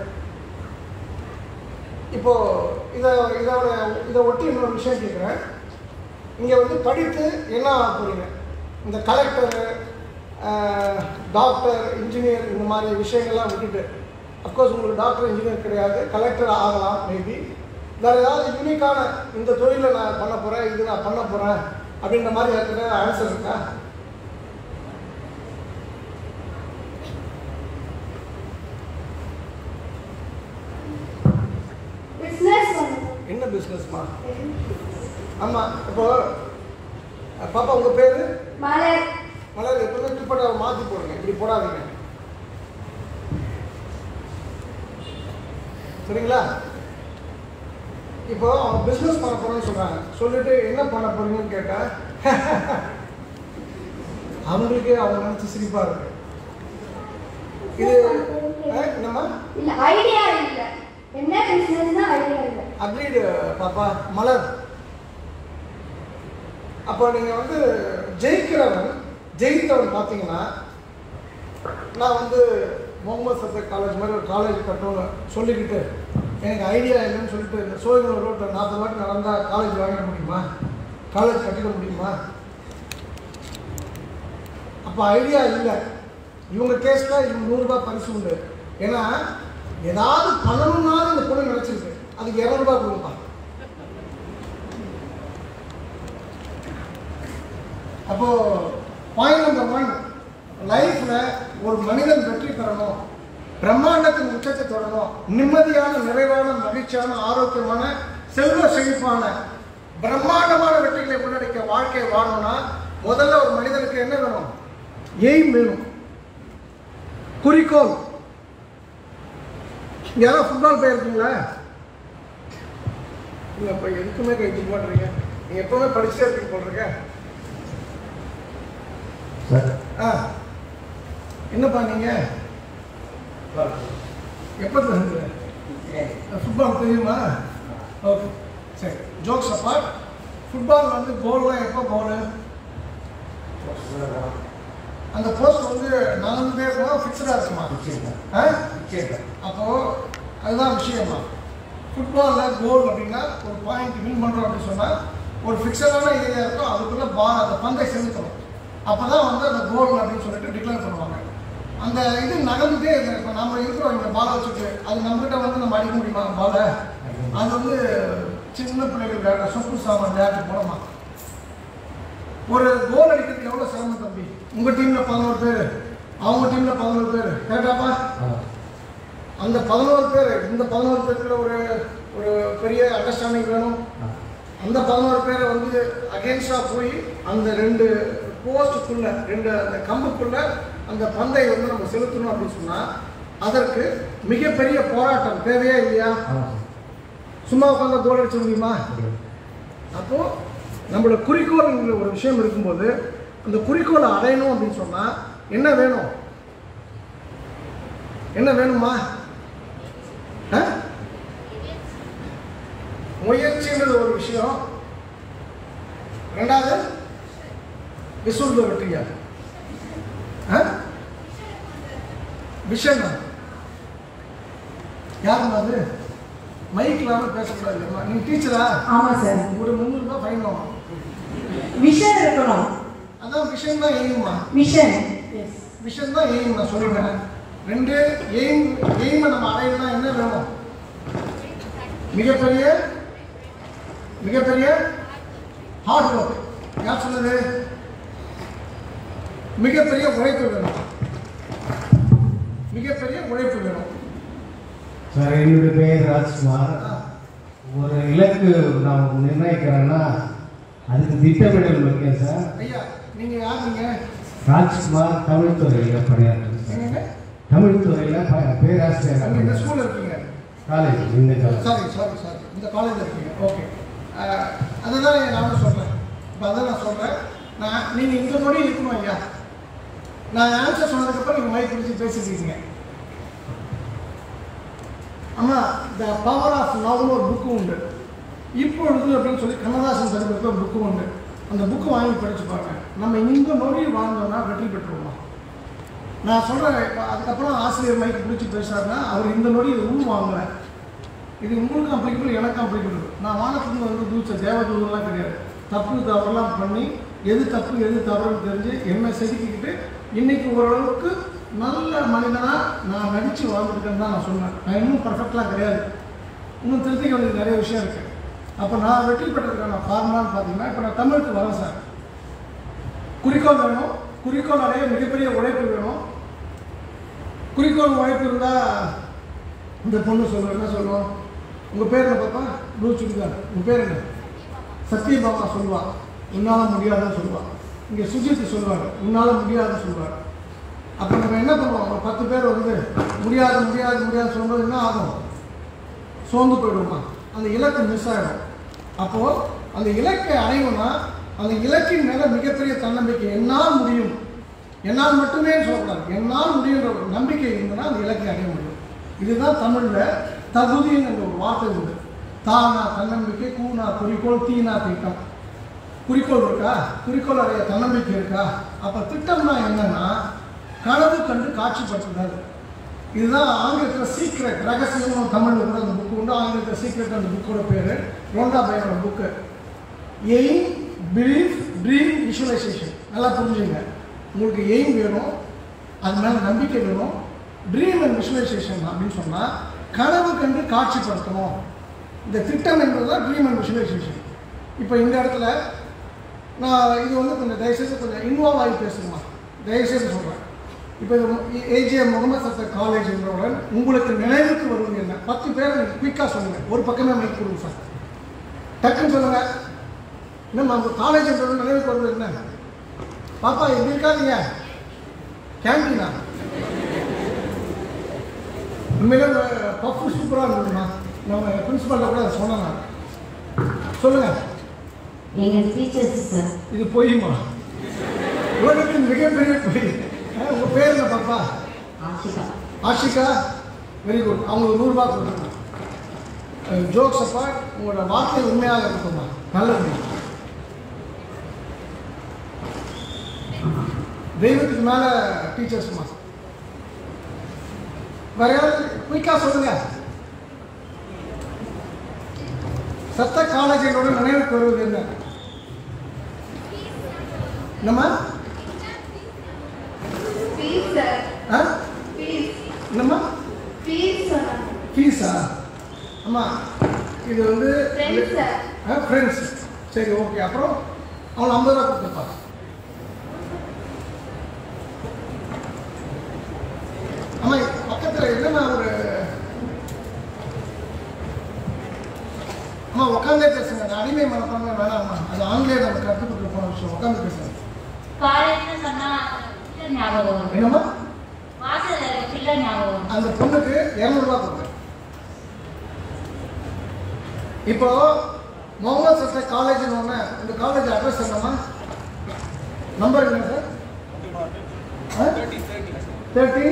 S3: இப்போ இதை இதோட இதை ஒட்டி இன்னொரு விஷயம் கேட்குறேன் இங்கே வந்து படித்து என்ன ஆக போறீங்க இந்த கலெக்டர் டாக்டர் இன்ஜினியர் இந்த மாதிரி விஷயங்கள்லாம் விட்டுட்டு அஃப்கோர்ஸ் உங்களுக்கு டாக்டர் இன்ஜினியர் கிடையாது கலெக்டர் ஆகலாம் மேபி வேறு ஏதாவது யூனிக்கான இந்த தொழிலை நான் பண்ண போகிறேன் இது நான் பண்ண போகிறேன் அப்படின்ற மாதிரி ஏற்கனவே ஆன்சர் இருக்கா
S11: பிஸ்னஸ் பண்ணணும்
S3: என்ன பிஸ்னஸ்மா ஆமாம் இப்போ அஹ், பாப்பா உங்கள் பேர்
S11: மலர்
S3: மலர் எப்பவுமே துப்பட்டாவை மாற்றி போடுங்க இப்படி போடாதீங்க சரிங்களா இப்போ அவங்க பிஸ்னஸ் பண்ண போறேன்னு சொல்றாங்க சொல்லிட்டு என்ன பண்ண போறீங்கன்னு கேட்டா அவங்களுக்கு அவங்க நினைச்சு சிரிப்பா இருக்கு இது அஹ், என்னம்மா
S11: இல்ல ஐடியா இல்ல என்ன பிசினஸ்னா ஐடியா இல்ல
S3: அக்ரீடு பாப்பா மலர் அப்போ நீங்கள் வந்து ஜெயிக்கிறவன் ஜெயித்தவன் பார்த்தீங்கன்னா நான் வந்து முகமது சஃபர் காலேஜ் மாதிரி ஒரு காலேஜ் கட்டணும்னு சொல்லிக்கிட்டு எனக்கு ஐடியா இல்லைன்னு சொல்லிட்டு இந்த சோழர் ரோட்டில் நாற்பது வாட்டி நடந்தால் காலேஜ் வாங்கிட முடியுமா காலேஜ் கட்டிட முடியுமா அப்போ ஐடியா இல்லை இவங்க கேஸில் இவங்க நூறுரூபா பரிசு உண்டு ஏன்னா ஏதாவது பண்ணணும்னாலும் இந்த பொண்ணு நினச்சிருக்கு அதுக்கு இரநூறுபா கொடுப்பா அப்போ பாயிண்ட் நம்பர் ஒன் லைஃப்ல ஒரு மனிதன் வெற்றி பெறணும் பிரம்மாண்டத்தின் உச்சத்தை தொடரணும் நிம்மதியான நிறைவான மகிழ்ச்சியான ஆரோக்கியமான செல்வ செழிப்பான பிரம்மாண்டமான வெற்றிகளை முன்னெடுக்க வாழ்க்கை வாழணும்னா முதல்ல ஒரு மனிதனுக்கு என்ன வேணும் எய்ம் வேணும் குறிக்கோள் யாரோ ஃபுட்பால் போயிருக்கீங்களா இல்லை இப்போ எதுக்குமே கை தூக்க மாட்டீங்க நீங்கள் எப்பவுமே படிச்சுட்டே இருக்கீங்க போடுறீங்க
S2: சார்
S3: ஆ என்னப்பா நீங்கள் எப்போ இருந்து ஃபுட்பால் தெரியுமா ஓகே சரி ஜோக்ஸ் அப்பார்ட் ஃபுட்பால் வந்து கோல்லாம் எப்போ கோலு அந்த போஸ்ட் வந்து நகர்ந்துட்டே இருக்குமா ஃபிக்ஸ்டாக இருக்குமா ஆ அப்போ அதுதான் விஷயமா ஃபுட்பாலில் கோல் அப்படின்னா ஒரு பாயிண்ட் வின் பண்ணுறோம் அப்படின்னு சொன்னால் ஒரு ஃபிக்ஸடான ஏரியா இருக்கும் அதுக்குள்ளே பால் அந்த பந்தை செலுத்தணும் அப்போ தான் வந்து அந்த கோல் அப்படின்னு சொல்லிட்டு டிக்ளேர் பண்ணுவாங்க அந்த இது நகர்ந்துட்டே இல்லை இப்போ நம்ம இருக்கிறோம் இங்கே பாலை வச்சுட்டு அது நம்மகிட்ட வந்து நம்ம அடிக்க முடியுமா பாலை அது வந்து சின்ன பிள்ளைகள் விளையாடுற சொப்பு சாமான் விளையாட்டு போடமா ஒரு கோல் அடிக்கிறதுக்கு எவ்வளோ சிரமம் தம்பி உங்கள் டீமில் பதினோரு பேர் அவங்க டீமில் பதினோரு பேர் கேட்டாப்பா அந்த பதினோரு பேர் இந்த பதினோரு பேருக்குள்ள ஒரு ஒரு பெரிய அண்டர்ஸ்டாண்டிங் வேணும் அந்த பதினோரு பேரை வந்து அகேன்ஸ்டாக போய் அந்த ரெண்டு போஸ்ட்டுக்குள்ள ரெண்டு அந்த கம்புக்குள்ள அந்த பந்தை வந்து நம்ம செலுத்தணும் அப்படின்னு சொன்னால் அதற்கு மிகப்பெரிய போராட்டம் தேவையா இல்லையா சும்மா உட்காந்து கோல் அடிச்ச முடியுமா அப்போ நம்மளோட குறிக்கோள்ங்கிற ஒரு விஷயம் இருக்கும்போது அந்த குறிக்கோளை அடையணும் அப்படின்னு சொன்னா என்ன வேணும் என்ன வேணுமா ஆ? முயற்சின்றது ஒரு விஷயம் ரெண்டாவது விசுந்த வெற்றியா விஷன் யாருமா அது மைக் இல்லாம பேசக்கூடாது இல்லைம்மா நீங்க டீச்சரா
S10: ஆமா சார்
S3: ஒரு முந்நூறு ரூபாய் ஃபைன் ஆகும்
S10: விஷன் இருக்கணும்
S3: அதான் விஷன் தான் எய்மா
S10: விஷன்
S3: விஷன் தான் எய்ம் நான் சொல்லிட்டேன் ரெண்டு எய்ம் எய்மை நம்ம அடையணும்னா என்ன வேணும் மிகப்பெரிய மிகப்பெரிய ஹார்ட் ஒர்க் யார் சொன்னது மிகப்பெரிய உழைப்பு வேணும் மிகப்பெரிய உழைப்பு வேணும்
S2: சார் என்னுடைய பெயர் ராஜ்குமார் ஒரு இலக்கு நான் நிர்ணயிக்கிறேன்னா அதுக்கு திட்டமிடல் முக்கியம் சார்
S3: ஐயா நீங்க யார் நீங்க
S2: ராஜ்குமார் தமிழ் துறையில் பணியாற்றுறேன்
S3: எங்கங்க?
S2: சார் தமிழ் துறையில் ப- பேராசிரியர்
S3: அங்க இந்த ஸ்கூல்ல இருக்கீங்க
S2: காலேஜ் இந்த காலேஜ்
S3: சாரி சாரி சாரி இந்த காலேஜ் இருக்கீங்க ஓகே அதுதான் நானும் சொல்கிறேன் இப்போ அதான் நான் சொல்கிறேன் நான் நீங்கள் இந்த நொடி இருக்கணும் ஐயா நான் ஆன்சர் சொன்னதுக்கப்புறம் நீங்கள் மைக் பிடிச்சி பேசிருக்கீங்க ஆமாம் த பவர் ஆஃப் நவ்னு ஒரு புக்கு உண்டு இப்பொழுது அப்படின்னு சொல்லி கண்ணதாசன் பதிப்பிருக்க ஒரு புக்கு உண்டு அந்த புக்கு வாங்கி படித்து பாருங்க நம்ம இந்த நொடி வாழ்ந்தோம்னா வெற்றி பெற்றுருவோம் நான் சொல்கிறேன் இப்போ அதுக்கப்புறம் ஆசிரியர் மைக்கு பிடிச்சி பேசுகிறாருன்னா அவர் இந்த நொடி இது உள் வாங்கலை இது உங்களுக்கும் அப்ளிகபிள் எனக்கும் அப்ளிகபிள் நான் வானத்துக்கு வந்து தூச்ச தேவதூதெல்லாம் கிடையாது தப்பு தவறெல்லாம் பண்ணி எது தப்பு எது தவறுன்னு தெரிஞ்சு என்னை செதுக்கிக்கிட்டு இன்னைக்கு ஓரளவுக்கு நல்ல மனிதனாக நான் நடித்து வாழ்ந்துருக்கேன்னு தான் நான் சொன்னேன் நான் இன்னும் பர்ஃபெக்டாக கிடையாது இன்னும் திருத்திக்க வேண்டியது நிறைய விஷயம் இருக்குது அப்போ நான் வெற்றி பெற்றதுக்கான ஃபார்முலான்னு பார்த்தீங்கன்னா இப்போ நான் தமிழுக்கு வரேன் சார் குறிக்கோள் வேணும் குறிக்கோள் அடைய மிகப்பெரிய உழைப்பு வேணும் குறிக்கோள் உழைப்பு இருந்தால் இந்த பொண்ணு சொல்லுவோம் என்ன சொல்லுவோம் உங்கள் பேர் என்ன பாப்பா ப்ளூ சுடிதார் உங்கள் பேர் என்ன சத்யபாமா சொல்லுவா உன்னால் முடியாதுன்னு சொல்லுவா இங்கே சுஜித் சொல்லுவார் உன்னால் முடியாதுன்னு சொல்லுவார் அப்போ நம்ம என்ன பண்ணுவோம் ஒரு பத்து பேர் வந்து முடியாது முடியாது முடியாது சொல்லும்போது என்ன ஆகும் சோர்ந்து போயிடுவோமா அந்த இலக்கு மிஸ் ஆகிடும் அப்போது அந்த இலக்கை அடையணும்னா அந்த இலக்கின் மேலே மிகப்பெரிய தன்னம்பிக்கை என்னால் முடியும் என்னால் மட்டுமே சொல்லக்கூடாது என்னால் முடியுன்ற ஒரு நம்பிக்கை இருந்ததுன்னா அந்த இலக்கை அடைய முடியும் இதுதான் தமிழில் தகுதிங்கிற ஒரு வார்த்தை உண்டு தானா தன்னம்பிக்கை கூனா குறிக்கோள் தீனா திட்டம் குறிக்கோள் இருக்கா குறிக்கோள் அடைய தன்னம்பிக்கை இருக்கா அப்போ திட்டம்னா என்னன்னா கனவு கண்டு காட்சிப்படுத்துதல் இதுதான் ஆங்கிலத்தில் சீக்ரெட் ரகசியம் தமிழில் கூட அந்த புக்கு உண்டு ஆங்கிலத்தில் சீக்ரெட் அந்த புக்கோட பேர் ரோண்டா பையனோட book aim belief dream visualisation நல்லா புரிஞ்சுங்க உங்களுக்கு எய்ம் வேணும் அது மேலே நம்பிக்கை வேணும் ட்ரீம் அண்ட் விஷுவலைசேஷன் அப்படின்னு சொன்னால் கனவு கண்டு காட்சிப்படுத்தணும் இந்த திட்டம் என்பது தான் ட்ரீம் அண்ட் விஷுவலைசேஷன் இப்போ இந்த இடத்துல நான் இது வந்து கொஞ்சம் தயவுசெய்து கொஞ்சம் இன்வால்வ் ஆகி பேசுங்கம்மா தயவுசெய்து சொல்கிறேன் இப்போ இது ஏஜே முகமது சத்தர் காலேஜ் என்றவுடன் உங்களுக்கு நினைவுக்கு வருவது என்ன பத்து பேர் நீங்கள் குயிக்காக சொல்லுங்கள் ஒரு பக்கமே மைக் கொடுங்க சார் டக்குன்னு சொல்லுங்கள் என்னம்மா உங்கள் காலேஜ் என்றவுடன் நினைவுக்கு வருவது என்ன பாப்பா எப்படி இருக்காதீங்க கேண்டீனா உண்மையிலே பஃப் சூப்பராக இருந்ததுமா நம்ம பிரின்சிபால்கிட்ட கூட அதை சொன்னேன் நான் சொல்லுங்கள்
S4: எங்கள் டீச்சர்ஸ் சார்
S3: இது பொய்யுமா உலகத்தின் மிகப்பெரிய பொய் அஹ், உங்க பேர் என்ன பாப்பா
S4: ஆஷிகா
S3: ஆஷிகா வெரி குட் அவங்களுக்கு நூறுரூபா கொடுத்துருங்க ஜோக்ஸ் அப்பா உங்களோட வார்த்தை உண்மையாக இருக்குமா நல்லது தெய்வத்துக்கு மேலே டீச்சர்ஸ்மா வேற யாராவது குயிக்காக சொல்லுங்க சத்த காலேஜோட நினைவுக்கு வருவது என்ன என்னம்மா
S11: ஃபீஸ் சார்
S3: ஆ
S11: ஃபீஸ்
S3: என்னம்மா
S11: ஃபீஸ் சொன்னாங்க
S3: ஃபீஸா அம்மா இது வந்து
S11: Friends, sir.
S3: ஆ ஃப்ரெண்ட்ஸ் சரி ஓகே அப்புறம் அவன் ஐம்பது ரூபா கொடுத்துருப்பா அம்மா பக்கத்தில் என்னம்மா ஒரு அம்மா உட்காந்தே பேசுங்க அந்த அடிமை மனப்பாங்க வேணாம்மா அது ஆங்கிலேயர் நமக்கு கற்றுக் கொடுத்து போன விஷயம் உட்காந்து பேசுங்க
S9: காலேஜ்னு சொன்னா பிள்ளை ஞாபகம் வரும்
S3: என்னம்மா
S9: வாசல் பிள்ளை ஞாபகம் வரும்
S3: அந்த பொண்ணுக்கு இரநூறுபா கொடுங்க இப்போ முகமது சட்ட காலேஜ்னு ஒன்று இந்த காலேஜ் அட்ரஸ் என்னம்மா நம்பர் என்ன சார் தேர்ட்டி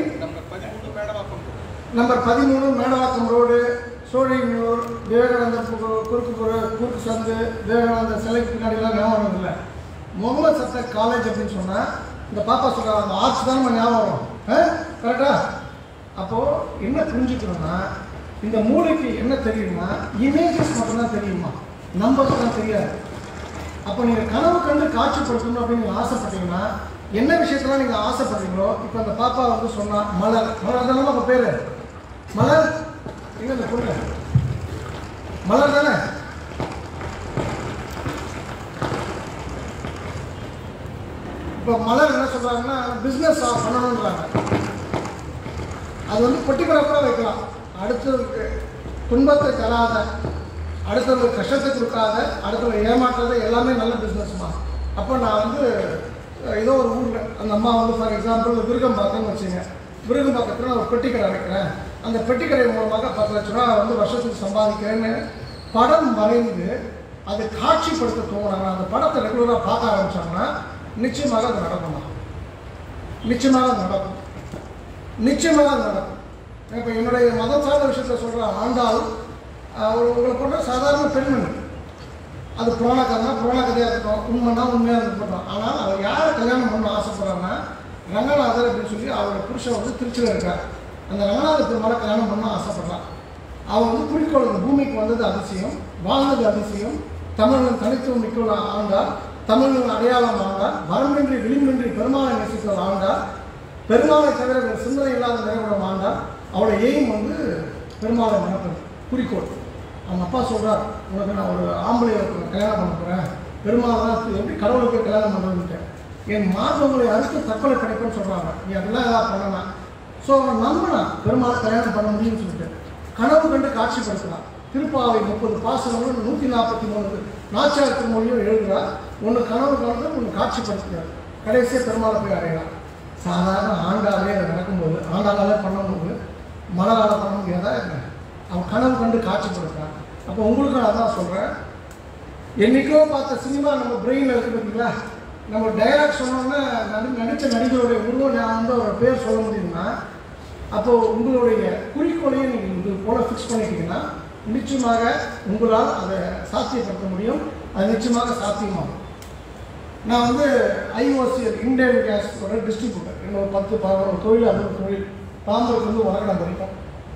S3: நம்பர் பதிமூணு மேடவாக்கம் ரோடு சோழிங்கூர் விவேகானந்தர் பு- குறுக்கு புற குறுக்கு சந்து விவேகானந்தர் சிலைக்கு பின்னாடிலாம் ஞாபகம் இல்லை முகமது சட்ட காலேஜ் அப்படின்னு சொன்னால் இந்த பாப்பா சொல்கிறாங்க அந்த ஆர்ட்ஸ் தான் நம்ம ஞாபகம் வரும் கரெக்டா அப்போது என்ன புரிஞ்சுக்கணும்னா இந்த மூளைக்கு என்ன தெரியுமா இமேஜஸ் மட்டும்தான் தெரியுமா நம்பர்ஸ் தான் தெரியாது அப்போ நீங்கள் கனவு கண்டு காட்சிப்படுத்தணும் அப்படின்னு நீங்கள் ஆசைப்பட்டீங்கன்னா என்ன விஷயத்தெல்லாம் நீங்கள் ஆசைப்படுறீங்களோ இப்போ அந்த பாப்பா வந்து சொன்னா மலர் மலர் தானே உங்கள் பேர் மலர் எங்க இந்த பொண்ணு மலர் தானே இப்போ மலர் என்ன சொல்கிறாங்கன்னா பிஸ்னஸ் பண்ணணுன்றாங்க அது வந்து பொட்டிக்கடை கூட வைக்கலாம் அடுத்தவருக்கு துன்பத்தை தராத அடுத்தவங்களுக்கு கஷ்டத்தை கொடுக்காத அடுத்தவங்க ஏமாற்றாத எல்லாமே நல்ல பிஸ்னஸ்மா அப்போ நான் வந்து அஹ், ஏதோ ஒரு ஊரில் அந்த அம்மா வந்து ஃபார் எக்ஸாம்பிள் விருகம்பாக்கம்னு வச்சுங்க விருகம்பாக்கத்தில் நான் ஒரு பெட்டிக்கடை வைக்கிறேன் அந்த பெட்டிக்கடை மூலமாக பத்து லட்ச ரூபா வந்து வருஷத்துக்கு சம்பாதிக்கிறேன்னு படம் வரைந்து அதை காட்சிப்படுத்த தோணுறாங்க அந்த படத்தை ரெகுலராக பார்க்க ஆரம்பிச்சாங்கன்னா நிச்சயமாக அது நடக்குமா நிச்சயமாக அது நடக்கும் நிச்சயமாக அது நடக்கும் இப்போ என்னுடைய மதம் சார்ந்த விஷயத்தில் சொல்கிற ஆண்டாள் அவர் உங்களை போன்ற சாதாரண பெண்மணி அது புராண கதைனா புராண கதையாக இருக்கட்டும் உண்மைனா உண்மையாக இருக்கட்டும் ஆனால் அவர் யாரை கல்யாணம் பண்ண ஆசைப்படுறாங்கன்னா ரங்கநாதர் அப்படின்னு சொல்லி அவரோட புருஷன் வந்து திருச்சியில் இருக்கார் அந்த ரங்கநாத பெருமாளை கல்யாணம் பண்ண ஆசைப்படுறான் அவன் வந்து குறிக்கோள் இந்த பூமிக்கு வந்தது அதிசயம் வாழ்ந்தது அதிசயம் தமிழன் தனித்துவம் மிக்கோள் ஆண்டார் தமிழன் அடையாளம் ஆண்டார் வரம்பின்றி விளிம்பின்றி பெருமாளை நேசித்தவர் ஆண்டார் பெருமாளை தவிர வேறு சிந்தனை இல்லாத நிறைவுடன் ஆண்டார் அவரோட எய்ம் வந்து பெருமாளை மணப்பது குறிக்கோள் அவங்க அப்பா சொல்றார் உனக்கு நான் ஒரு ஆம்பளை ஒருத்தனை கல்யாணம் பண்ண போகிறேன் பெருமாள் தான் எப்படி கடவுளுக்கு கல்யாணம் பண்ணுறதுன்ட்டு என் மாதவங்களை அறுத்து தற்கொலை கிடைக்கும்னு சொல்கிறாங்க நீ அதெல்லாம் ஏதாவது பண்ணலாம் ஸோ அவன் நம்பினான் பெருமாளை கல்யாணம் பண்ண முடியும்னு சொல்லிட்டு கனவு கண்டு காட்சிப்படுத்தலாம் திருப்பாவை முப்பது பாசனங்களும் நூற்றி நாற்பத்தி மூணு நாச்சியார் திருமொழியும் எழுதுகிறார் ஒன்று கனவு கலந்து ஒன்று காட்சிப்படுத்துகிறார் கடைசியாக பெருமாளை போய் அடையலாம் சாதாரண ஆண்டாலே அது நடக்கும்போது ஆண்டாளாலே பண்ணும்போது மலரால பண்ண முடியாதா என்ன அவன் கனவு கண்டு காட்சிப்படுத்துறான் அப்போ உங்களுக்கு நான் அதான் சொல்கிறேன் என்னைக்கோ பார்த்த சினிமா நம்ம பிரெயினில் இருக்கு பார்த்தீங்களா நம்ம டைலாக் சொன்னோன்னே நடி நடித்த நடிகருடைய உருவம் நான் வந்து அவரோட பேர் சொல்ல முடியும்னா அப்போது உங்களுடைய குறிக்கோளையும் நீங்கள் இது போல ஃபிக்ஸ் பண்ணிட்டீங்கன்னா நிச்சயமாக உங்களால் அதை சாத்தியப்படுத்த முடியும் அது நிச்சயமாக சாத்தியமாகும் நான் வந்து ஐஓசிஎல் இந்தியன் கேஸோட டிஸ்ட்ரிபியூட்டர் என்னோட பத்து பதினோரு தொழில் அது ஒரு தொழில் தாம்பரத்துலேருந்து வந்து உலகம் வரைக்கும்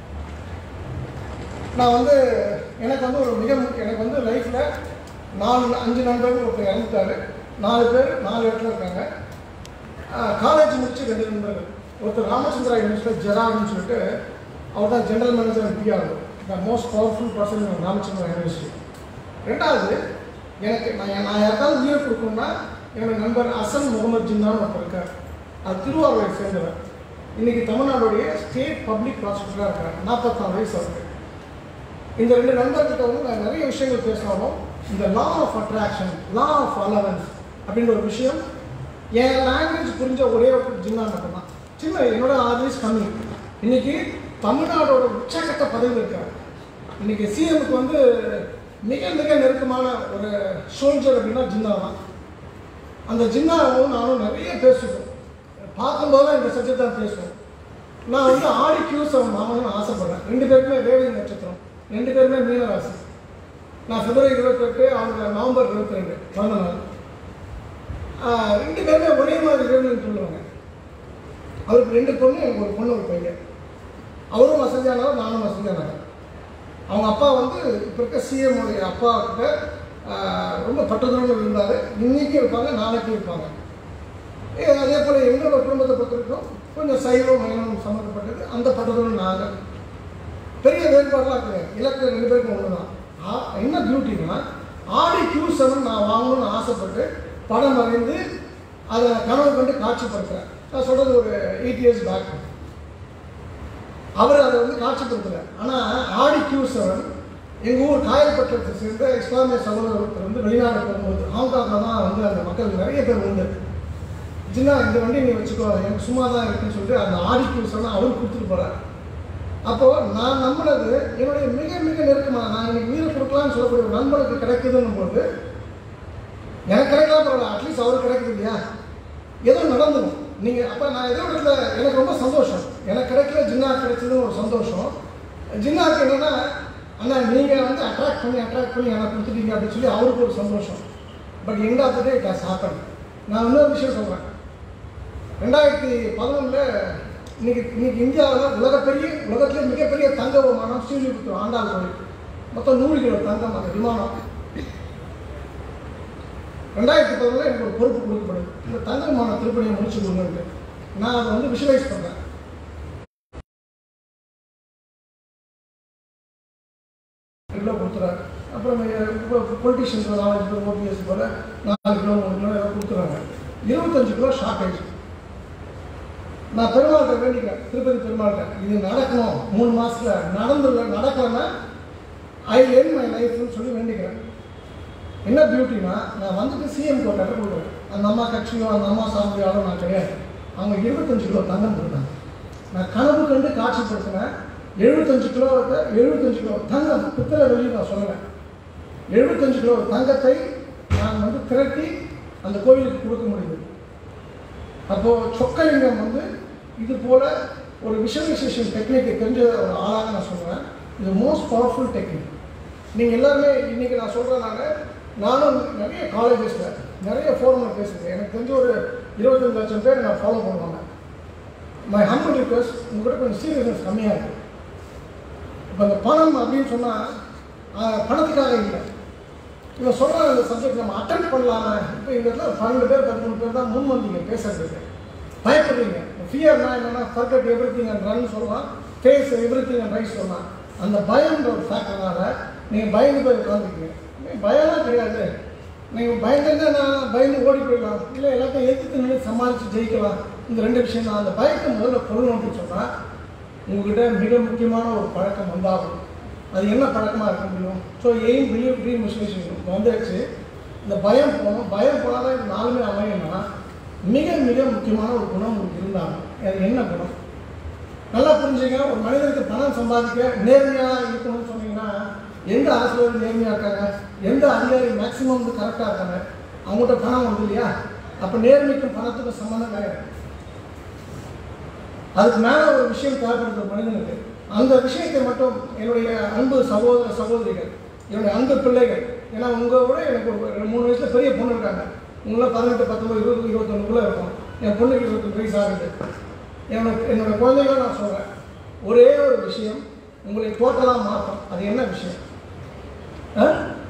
S3: நான் வந்து எனக்கு வந்து ஒரு மிக முக்கிய எனக்கு வந்து லைஃப்பில் நாலு அஞ்சு நண்பர்கள் ஒருத்தர் இறந்துட்டாரு நாலு பேர் நாலு இடத்துல இருக்காங்க காலேஜ் முடிச்சு ரெண்டு நண்பர்கள் ஒருத்தர் ராமச்சந்திரா யூனிவர்சிட்டி ஜெரான்னு சொல்லிட்டு அவர் தான் general manager PR the most powerful person in Ramachandra university ரெண்டாவது எனக்கு நான் நான் யாருக்காவது உயிர் கொடுக்கணும்னா என்னோட நண்பர் அசன் முகமது ஜின்னான்னு ஒருத்தர் இருக்கார் அது திருவாரூரை சேர்ந்தவர் இன்னைக்கு தமிழ்நாடுடைய ஸ்டேட் பப்ளிக் ப்ராசிக்யூட்டராக இருக்கார் நாற்பத்தாறு வயசு அவருக்கு இந்த ரெண்டு நண்பர்கிட்ட வந்து நான் நிறைய விஷயங்கள் பேசினாலும் இந்த law of attraction law of allowance அப்படின்ற ஒரு விஷயம் என் லாங்குவேஜ் புரிஞ்ச ஒரே ஒரு ஜின்னா மட்டும்தான் சின்ன என்னோட ஆறு வயசு கம்மி இன்னைக்கு தமிழ்நாடோட உச்சக்கட்ட பதவி இருக்காரு இன்னைக்கு சிஎம்க்கு வந்து மிக மிக நெருக்கமான ஒரு சோல்ஜர் அப்படின்னா ஜின்னா தான் அந்த ஜின்னாவும் நானும் நிறைய பேசுவோம் பார்க்கும்போது இந்த சப்ஜெக்ட் தான் பேசுவோம் நான் வந்து ஆடி கியூஸ் அவன் மாமன் ஆசைப்படுறேன் ரெண்டு பேருமே வேவதி நட்சத்திரம் ரெண்டு பேருமே மீனராசி நான் பிப்ரவரி இருபத்தெட்டு அவங்க நவம்பர் இருபத்தி ரெண்டு பிறந்த நாள் ஆஹ் ரெண்டு பேருமே ஒரே மாதிரி வேணும்னு சொல்லுவாங்க அவருக்கு ரெண்டு பொண்ணு எனக்கு ஒரு பொண்ணு ஒரு பையன் அவரும் வசதியானவர் நானும் வசதியானவர் அவங்க அப்பா வந்து இப்போ இருக்க சிஎம் உடைய அப்பா கிட்ட ஆஹ் ரொம்ப பட்டுதலோடு இருந்தார் இன்னைக்கு இருப்பாங்க நாளைக்கு இருப்பாங்க ஏ, அதே போல் எங்களோட குடும்பத்தை பொறுத்த வரைக்கும் கொஞ்சம் சைவம் மைனம் சம்மந்தப்பட்டது அந்த பட்டுதலும் நாங்கள் பெரிய வேறுபாடுலாம் கிடையாது இலக்கு ரெண்டு பேருக்கும் ஒன்று தான் ஆ- என்ன பியூட்டினா ஆடி கியூ செவன் நான் வாங்கணும்னு ஆசைப்பட்டு படம் வரைந்து அதை கனவு கண்டு காட்சிப்படுத்துகிறேன் நான் சொல்கிறது ஒரு எயிட் இயர்ஸ் பேக் அவர் அதை வந்து காட்சிப்படுத்தலை ஆனால் ஆடி கியூ செவன் எங்கள் ஊர் காயல்பட்டத்தை சேர்ந்த இஸ்லாமிய சகோதரர் வந்து வெளிநாடு போகும்போது ஹாங்காங்கில் தான் வந்து அந்த மக்கள் நிறைய பேர் உண்டு ஜின்னா இந்த வண்டி நீ வச்சுக்கோ எனக்கு சும்மா தான் இருக்குன்னு சொல்லிட்டு அந்த ஆடி கியூ செவன் அவர் கொடுத்துட்டு போகிறார் அப்போது நான் நம்பினது என்னுடைய மிக மிக நெருக்கமான நான் இன்னைக்கு உயிரை கொடுக்கலாம்னு சொல்லக்கூடிய ஒரு நண்பனுக்கு கிடைக்குதுன்னும் போது எனக்கு கிடைக்கலாம் பரவாயில்ல அட்லீஸ்ட் அவருக்கு கிடைக்குது இல்லையா ஏதோ நடந்துடும் நீங்கள் அப்போ நான் ஏதோ இடத்துல எனக்கு ரொம்ப சந்தோஷம் எனக்கு கிடைக்கல ஜின்னா கிடைச்சதுன்னு ஒரு சந்தோஷம் ஜின்னாக்கு என்னென்னா அண்ணா நீங்கள் வந்து அட்ராக்ட் பண்ணி அட்ராக்ட் பண்ணி எனக்கு கொடுத்துட்டீங்க அப்படின்னு சொல்லி அவருக்கு ஒரு சந்தோஷம் but end of the day it has happen நான் இன்னொரு விஷயம் சொல்கிறேன் ரெண்டாயிரத்தி பதினொன்றில் இன்னைக்கு இன்னைக்கு இந்தியாவில் உலகப்பெரிய உலகத்திலே மிகப்பெரிய தங்க விமானம் ஸ்ரீவிபுத்தூர் ஆண்டாள் கோயில் மொத்தம் நூறு கிலோ தங்கம் அந்த விமானம் ரெண்டாயிரத்தி பதினொன்றில் எனக்கு ஒரு பொறுப்பு கொடுக்கப்படுது இந்த தங்க விமான திருப்பணியை முடிச்சு கொடுங்க நான் அதை வந்து விஷுவலைஸ் பண்ணுறேன் கிலோ கொடுத்துறாரு அப்புறம் பொலிட்டிஷியன்ஸ் நாலஞ்சு பேர் ஓபிஎஸ் போல நாலு கிலோ மூணு கிலோ ஏதோ கொடுத்துறாங்க இருபத்தஞ்சு கிலோ ஷார்ட்டேஜ் நான் பெருமாள்கிட்ட வேண்டிக்கிறேன் திருப்பதி பெருமாள்கிட்ட இது நடக்கணும் மூணு மாசத்துல நடந்துல நடக்கலைன்னா ஐ என் மை லைஃப்னு சொல்லி வேண்டிக்கிறேன் என்ன பியூட்டினா நான் வந்துட்டு சிஎம் கோட்டாட்ட கொடுக்குறேன் அந்த அம்மா கட்சியோ அந்த அம்மா சாமியாரோ நான் கிடையாது அவங்க இருபத்தஞ்சு கிலோ தங்கம் கொடுத்தாங்க நான் கனவு கண்டு காட்சிப்படுத்தினேன் எழுபத்தஞ்சு கிலோ எழுபத்தஞ்சு கிலோ தங்கம் பித்தளை வெளியே நான் சொல்லுவேன் எழுபத்தஞ்சு கிலோ தங்கத்தை நான் வந்து திரட்டி அந்த கோயிலுக்கு கொடுக்க முடியுது அப்போது சொக்கலிங்கம் வந்து இது போல ஒரு விஷுவலைசேஷன் டெக்னிக்கை தெரிஞ்ச ஒரு ஆளாக நான் சொல்கிறேன் இது மோஸ்ட் பவர்ஃபுல் டெக்னிக் நீங்கள் எல்லாருமே இன்றைக்கி நான் சொல்கிறனால நானும் நிறைய காலேஜஸில் நிறைய ஃபோரமில் பேசுகிறேன் எனக்கு தெரிஞ்ச ஒரு இருபத்தஞ்சு லட்சம் பேர் நான் ஃபாலோ பண்ணுவாங்க மை ஹம்பிள் ரிக்வஸ்ட் உங்கள்கிட்ட கொஞ்சம் சீரியஸ்னஸ் கம்மியாக இருக்குது இப்போ இந்த பணம் அப்படின்னு சொன்னால் பணத்துக்காக இல்லை இவன் சொல்கிற இந்த சப்ஜெக்ட் நம்ம அட்டன் பண்ணலாமே இப்போ இந்த இடத்துல பன்னெண்டு பேர் பதிமூணு பேர் தான் முன் வந்தீங்க பேசுறதுக்கு பயப்படுறீங்க ஃபியர்னா என்னென்னா forget everything and run சொல்லலாம் face everything and right சொல்லலாம் அந்த பயம்ன்ற ஒரு ஃபேக்டர்னால நீங்கள் பயந்து போய் உட்காந்துருக்கீங்க பயம்லாம் கிடையாது நீங்கள் பயந்துட்டு நான் பயந்து ஓடி போயிடலாம் இல்லை எல்லாத்தையும் எதிர்த்து நின்று சமாளித்து ஜெயிக்கலாம் இந்த ரெண்டு விஷயம் தான் அந்த பயத்தை முதல்ல கொள்ளணும்னு சொன்னால் உங்ககிட்ட மிக முக்கியமான ஒரு பழக்கம் வந்தாகும் அது என்ன பழக்கமாக இருக்க முடியும் so aim believe dream visualisation வந்துடுச்சு இந்த பயம் போகணும் பயம் போனால் தான் இது நாலுமே அமையணும்னா மிக மிக முக்கியமான ஒரு குணம் உங்களுக்கு இருந்தாங்க அது என்ன குணம் நல்லா புரிஞ்சுங்க ஒரு மனிதனுக்கு பணம் சம்பாதிக்க நேர்மையாக இருக்கணும்னு சொன்னீங்கன்னா எந்த அரசியல் நேர்மையாக இருக்காங்க எந்த அதிகாரி மேக்சிமம் வந்து கரெக்டாக இருக்காங்க அவங்கள்ட்ட பணம் வருது இல்லையா அப்போ நேர்மைக்கும் பணத்துக்கும் சம்மந்தம் கிடையாது அதுக்கு மேலே ஒரு விஷயம் தேவைப்படுது ஒரு மனிதனுக்கு அந்த விஷயத்தை மட்டும் என்னுடைய அன்பு சகோதர சகோதரிகள் என்னுடைய அன்பு பிள்ளைகள் ஏன்னா உங்களை விட எனக்கு ஒரு ரெண்டு மூணு வயசில் பெரிய பொண்ணு இருக்காங்க உங்களாம் பதினெட்டு பத்தொம்பது இருபது இருபத்தொன்னுக்குள்ளே இருக்கும் என் பொண்ணுக்கு இருபத்தஞ்சு வயசு ஆகுது என்னோட என்னோட குழந்தைகளை நான் சொல்கிறேன் ஒரே ஒரு விஷயம் உங்களை டோட்டலாக மாற்றும் அது என்ன விஷயம் ஆ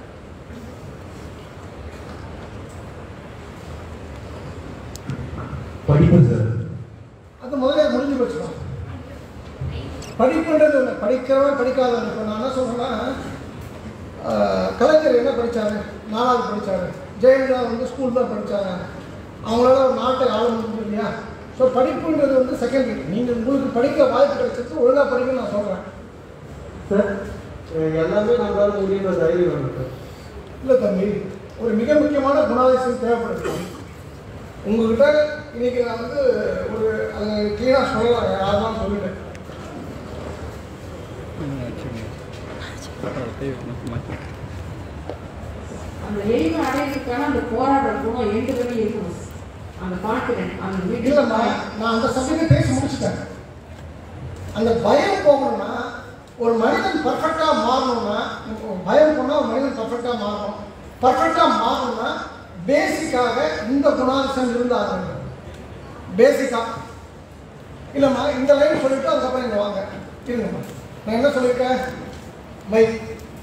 S2: படிப்பு சார்
S3: அது முதல்ல முடிஞ்சு போச்சுக்கலாம் படிப்புன்றது ஒன்று படிக்கிறவன் படிக்காதவன் இப்போ நான் என்ன சொல்கிறேன்னா ஆஹ், கலைஞர் என்ன படித்தாரு நாலாவது படித்தாரு ஜெயலலிதா வந்து ஸ்கூல் தான் படித்தாங்க அவங்களால ஒரு நாட்டை ஆள முடியும் இல்லையா ஸோ படிப்புன்றது வந்து செகண்டரி நீங்கள் உங்களுக்கு படிக்க வாய்ப்பு கிடைச்சது ஒழுங்காக படிக்கணும்னு நான் சொல்கிறேன்
S12: சார் எல்லாமே நம்மளால முடியுற தைரியம் வேணும் சார்
S3: இல்லை தம்பி ஒரு மிக முக்கியமான குணாதிசயம் தேவைப்படுது உங்ககிட்ட இன்னைக்கு நான் வந்து ஒரு அது கிளீனாக சொல்லலாம் யாரெல்லாம் சொல்லிட்டேன்
S10: அந்த எளிமை அடையிறதுக்கான அந்த போராடுற குணம் எண்டு வரை இருக்கணும் அந்த கான்பிடென்ட் அந்த
S3: இல்லைம்மா
S10: வீட்டு
S3: நான் அந்த சப்ஜெக்டை பேசி முடிச்சுட்டேன் அந்த பயம் போகணும்னா ஒரு மனிதன் பர்ஃபெக்டாக மாறணும்னா இப்போ பயம் போனால் ஒரு மனிதன் பர்ஃபெக்டாக மாறணும் பர்ஃபெக்டாக மாறணும்னா பேசிக்காக இந்த குணாதிசயம் இருந்தாங்க பேசிக்காக இல்லைம்மா இந்த லைன் சொல்லிட்டு அதுக்கப்புறம் இங்கே வாங்க இருங்கம்மா நான் என்ன சொல்லியிருக்கேன் மைக்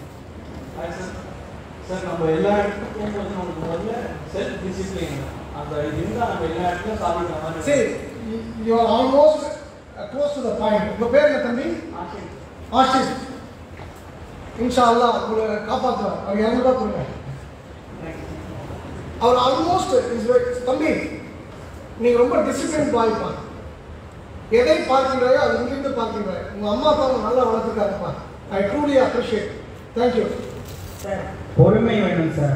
S12: சார் நம்ம எல்லா இடத்துக்கும் வந்து நமக்கு முதல்ல செல்ஃப் டிசிப்ளின் அந்த இது இருந்தால் நம்ம எல்லா இடத்துலையும் சாதிக்கிற மாதிரி
S3: சரி you are almost close to the point உங்கள் பேர் என்ன தம்பி ஆஷிஷ் இன்ஷா அல்லாஹ் உங்களை காப்பாற்றுவார் அவர் இரநூறுபா கொடுங்க அவர் ஆல்மோஸ்ட் தம்பி நீங்கள் ரொம்ப டிசிப்ளின் பாய்ப்பா எதை பார்க்கின்றாயோ அது இங்கிருந்து பார்க்கின்றாய் உங்கள் அம்மா அப்பா உங்க நல்லா வளர்த்துருக்காருப்பா ஐ ட்ரூலி அப்ரிஷியேட் தேங்க்யூ
S13: பொறுமை வேணும் சார்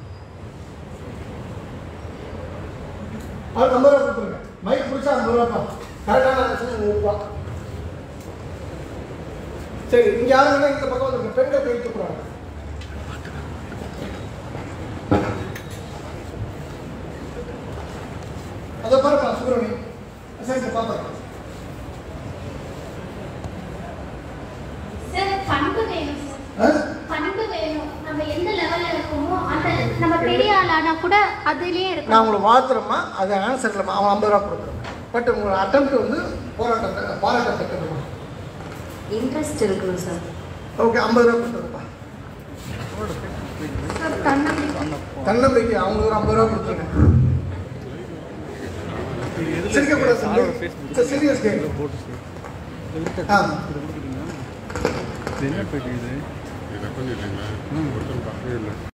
S3: அது ஐம்பது ரூபா கொடுத்துருங்க மைக் பிடிச்சா ஐம்பது ரூபாப்பா கரெக்டான ஆன்சர் நூறு ரூபா சரி இங்க யாரும் வேணா இந்த பக்கம் வந்துருங்க பெண்கள் கை தூக்குறாங்க அதை பாருப்பா சுப்பிரமணி சரி சார் பாப்பா
S11: சார் பண்பு வேணும்
S3: ஆ?
S11: சார் பண்பு வேணும் நம்ம எந்த லெவல்ல இருக்கோமோ அந்த நம்ம பெரிய ஆளானா கூட அதுலயே
S3: நான்
S11: இருக்கணும்
S3: உங்களை வாழ்த்துறேம்மா அது ஆன்சர் இல்லைம்மா அவன் ஐம்பது ரூபா கொடுக்குறேன் பட் உங்களோட அட்டம் வந்து போராட்டத்தை பாராட்டத்தக்கதுமா
S4: இன்ட்ரெஸ்ட் இருக்கணும் சார்
S3: ஓகே ஐம்பது ரூபா கொடுத்துருப்பா
S11: சார் தன்னம்பிக்கை
S3: தன்னம்பிக்கை அவங்க ஒரு ஐம்பது ரூபா கொடுத்துருங்க சிரிக்கக்கூடாது சார் சீரியஸ் கேம் ஆ
S14: என்ன போயிட்டு இது இதை கொஞ்சம் இல்லைங்களா ஒருத்தர் பக்கமே இல்லை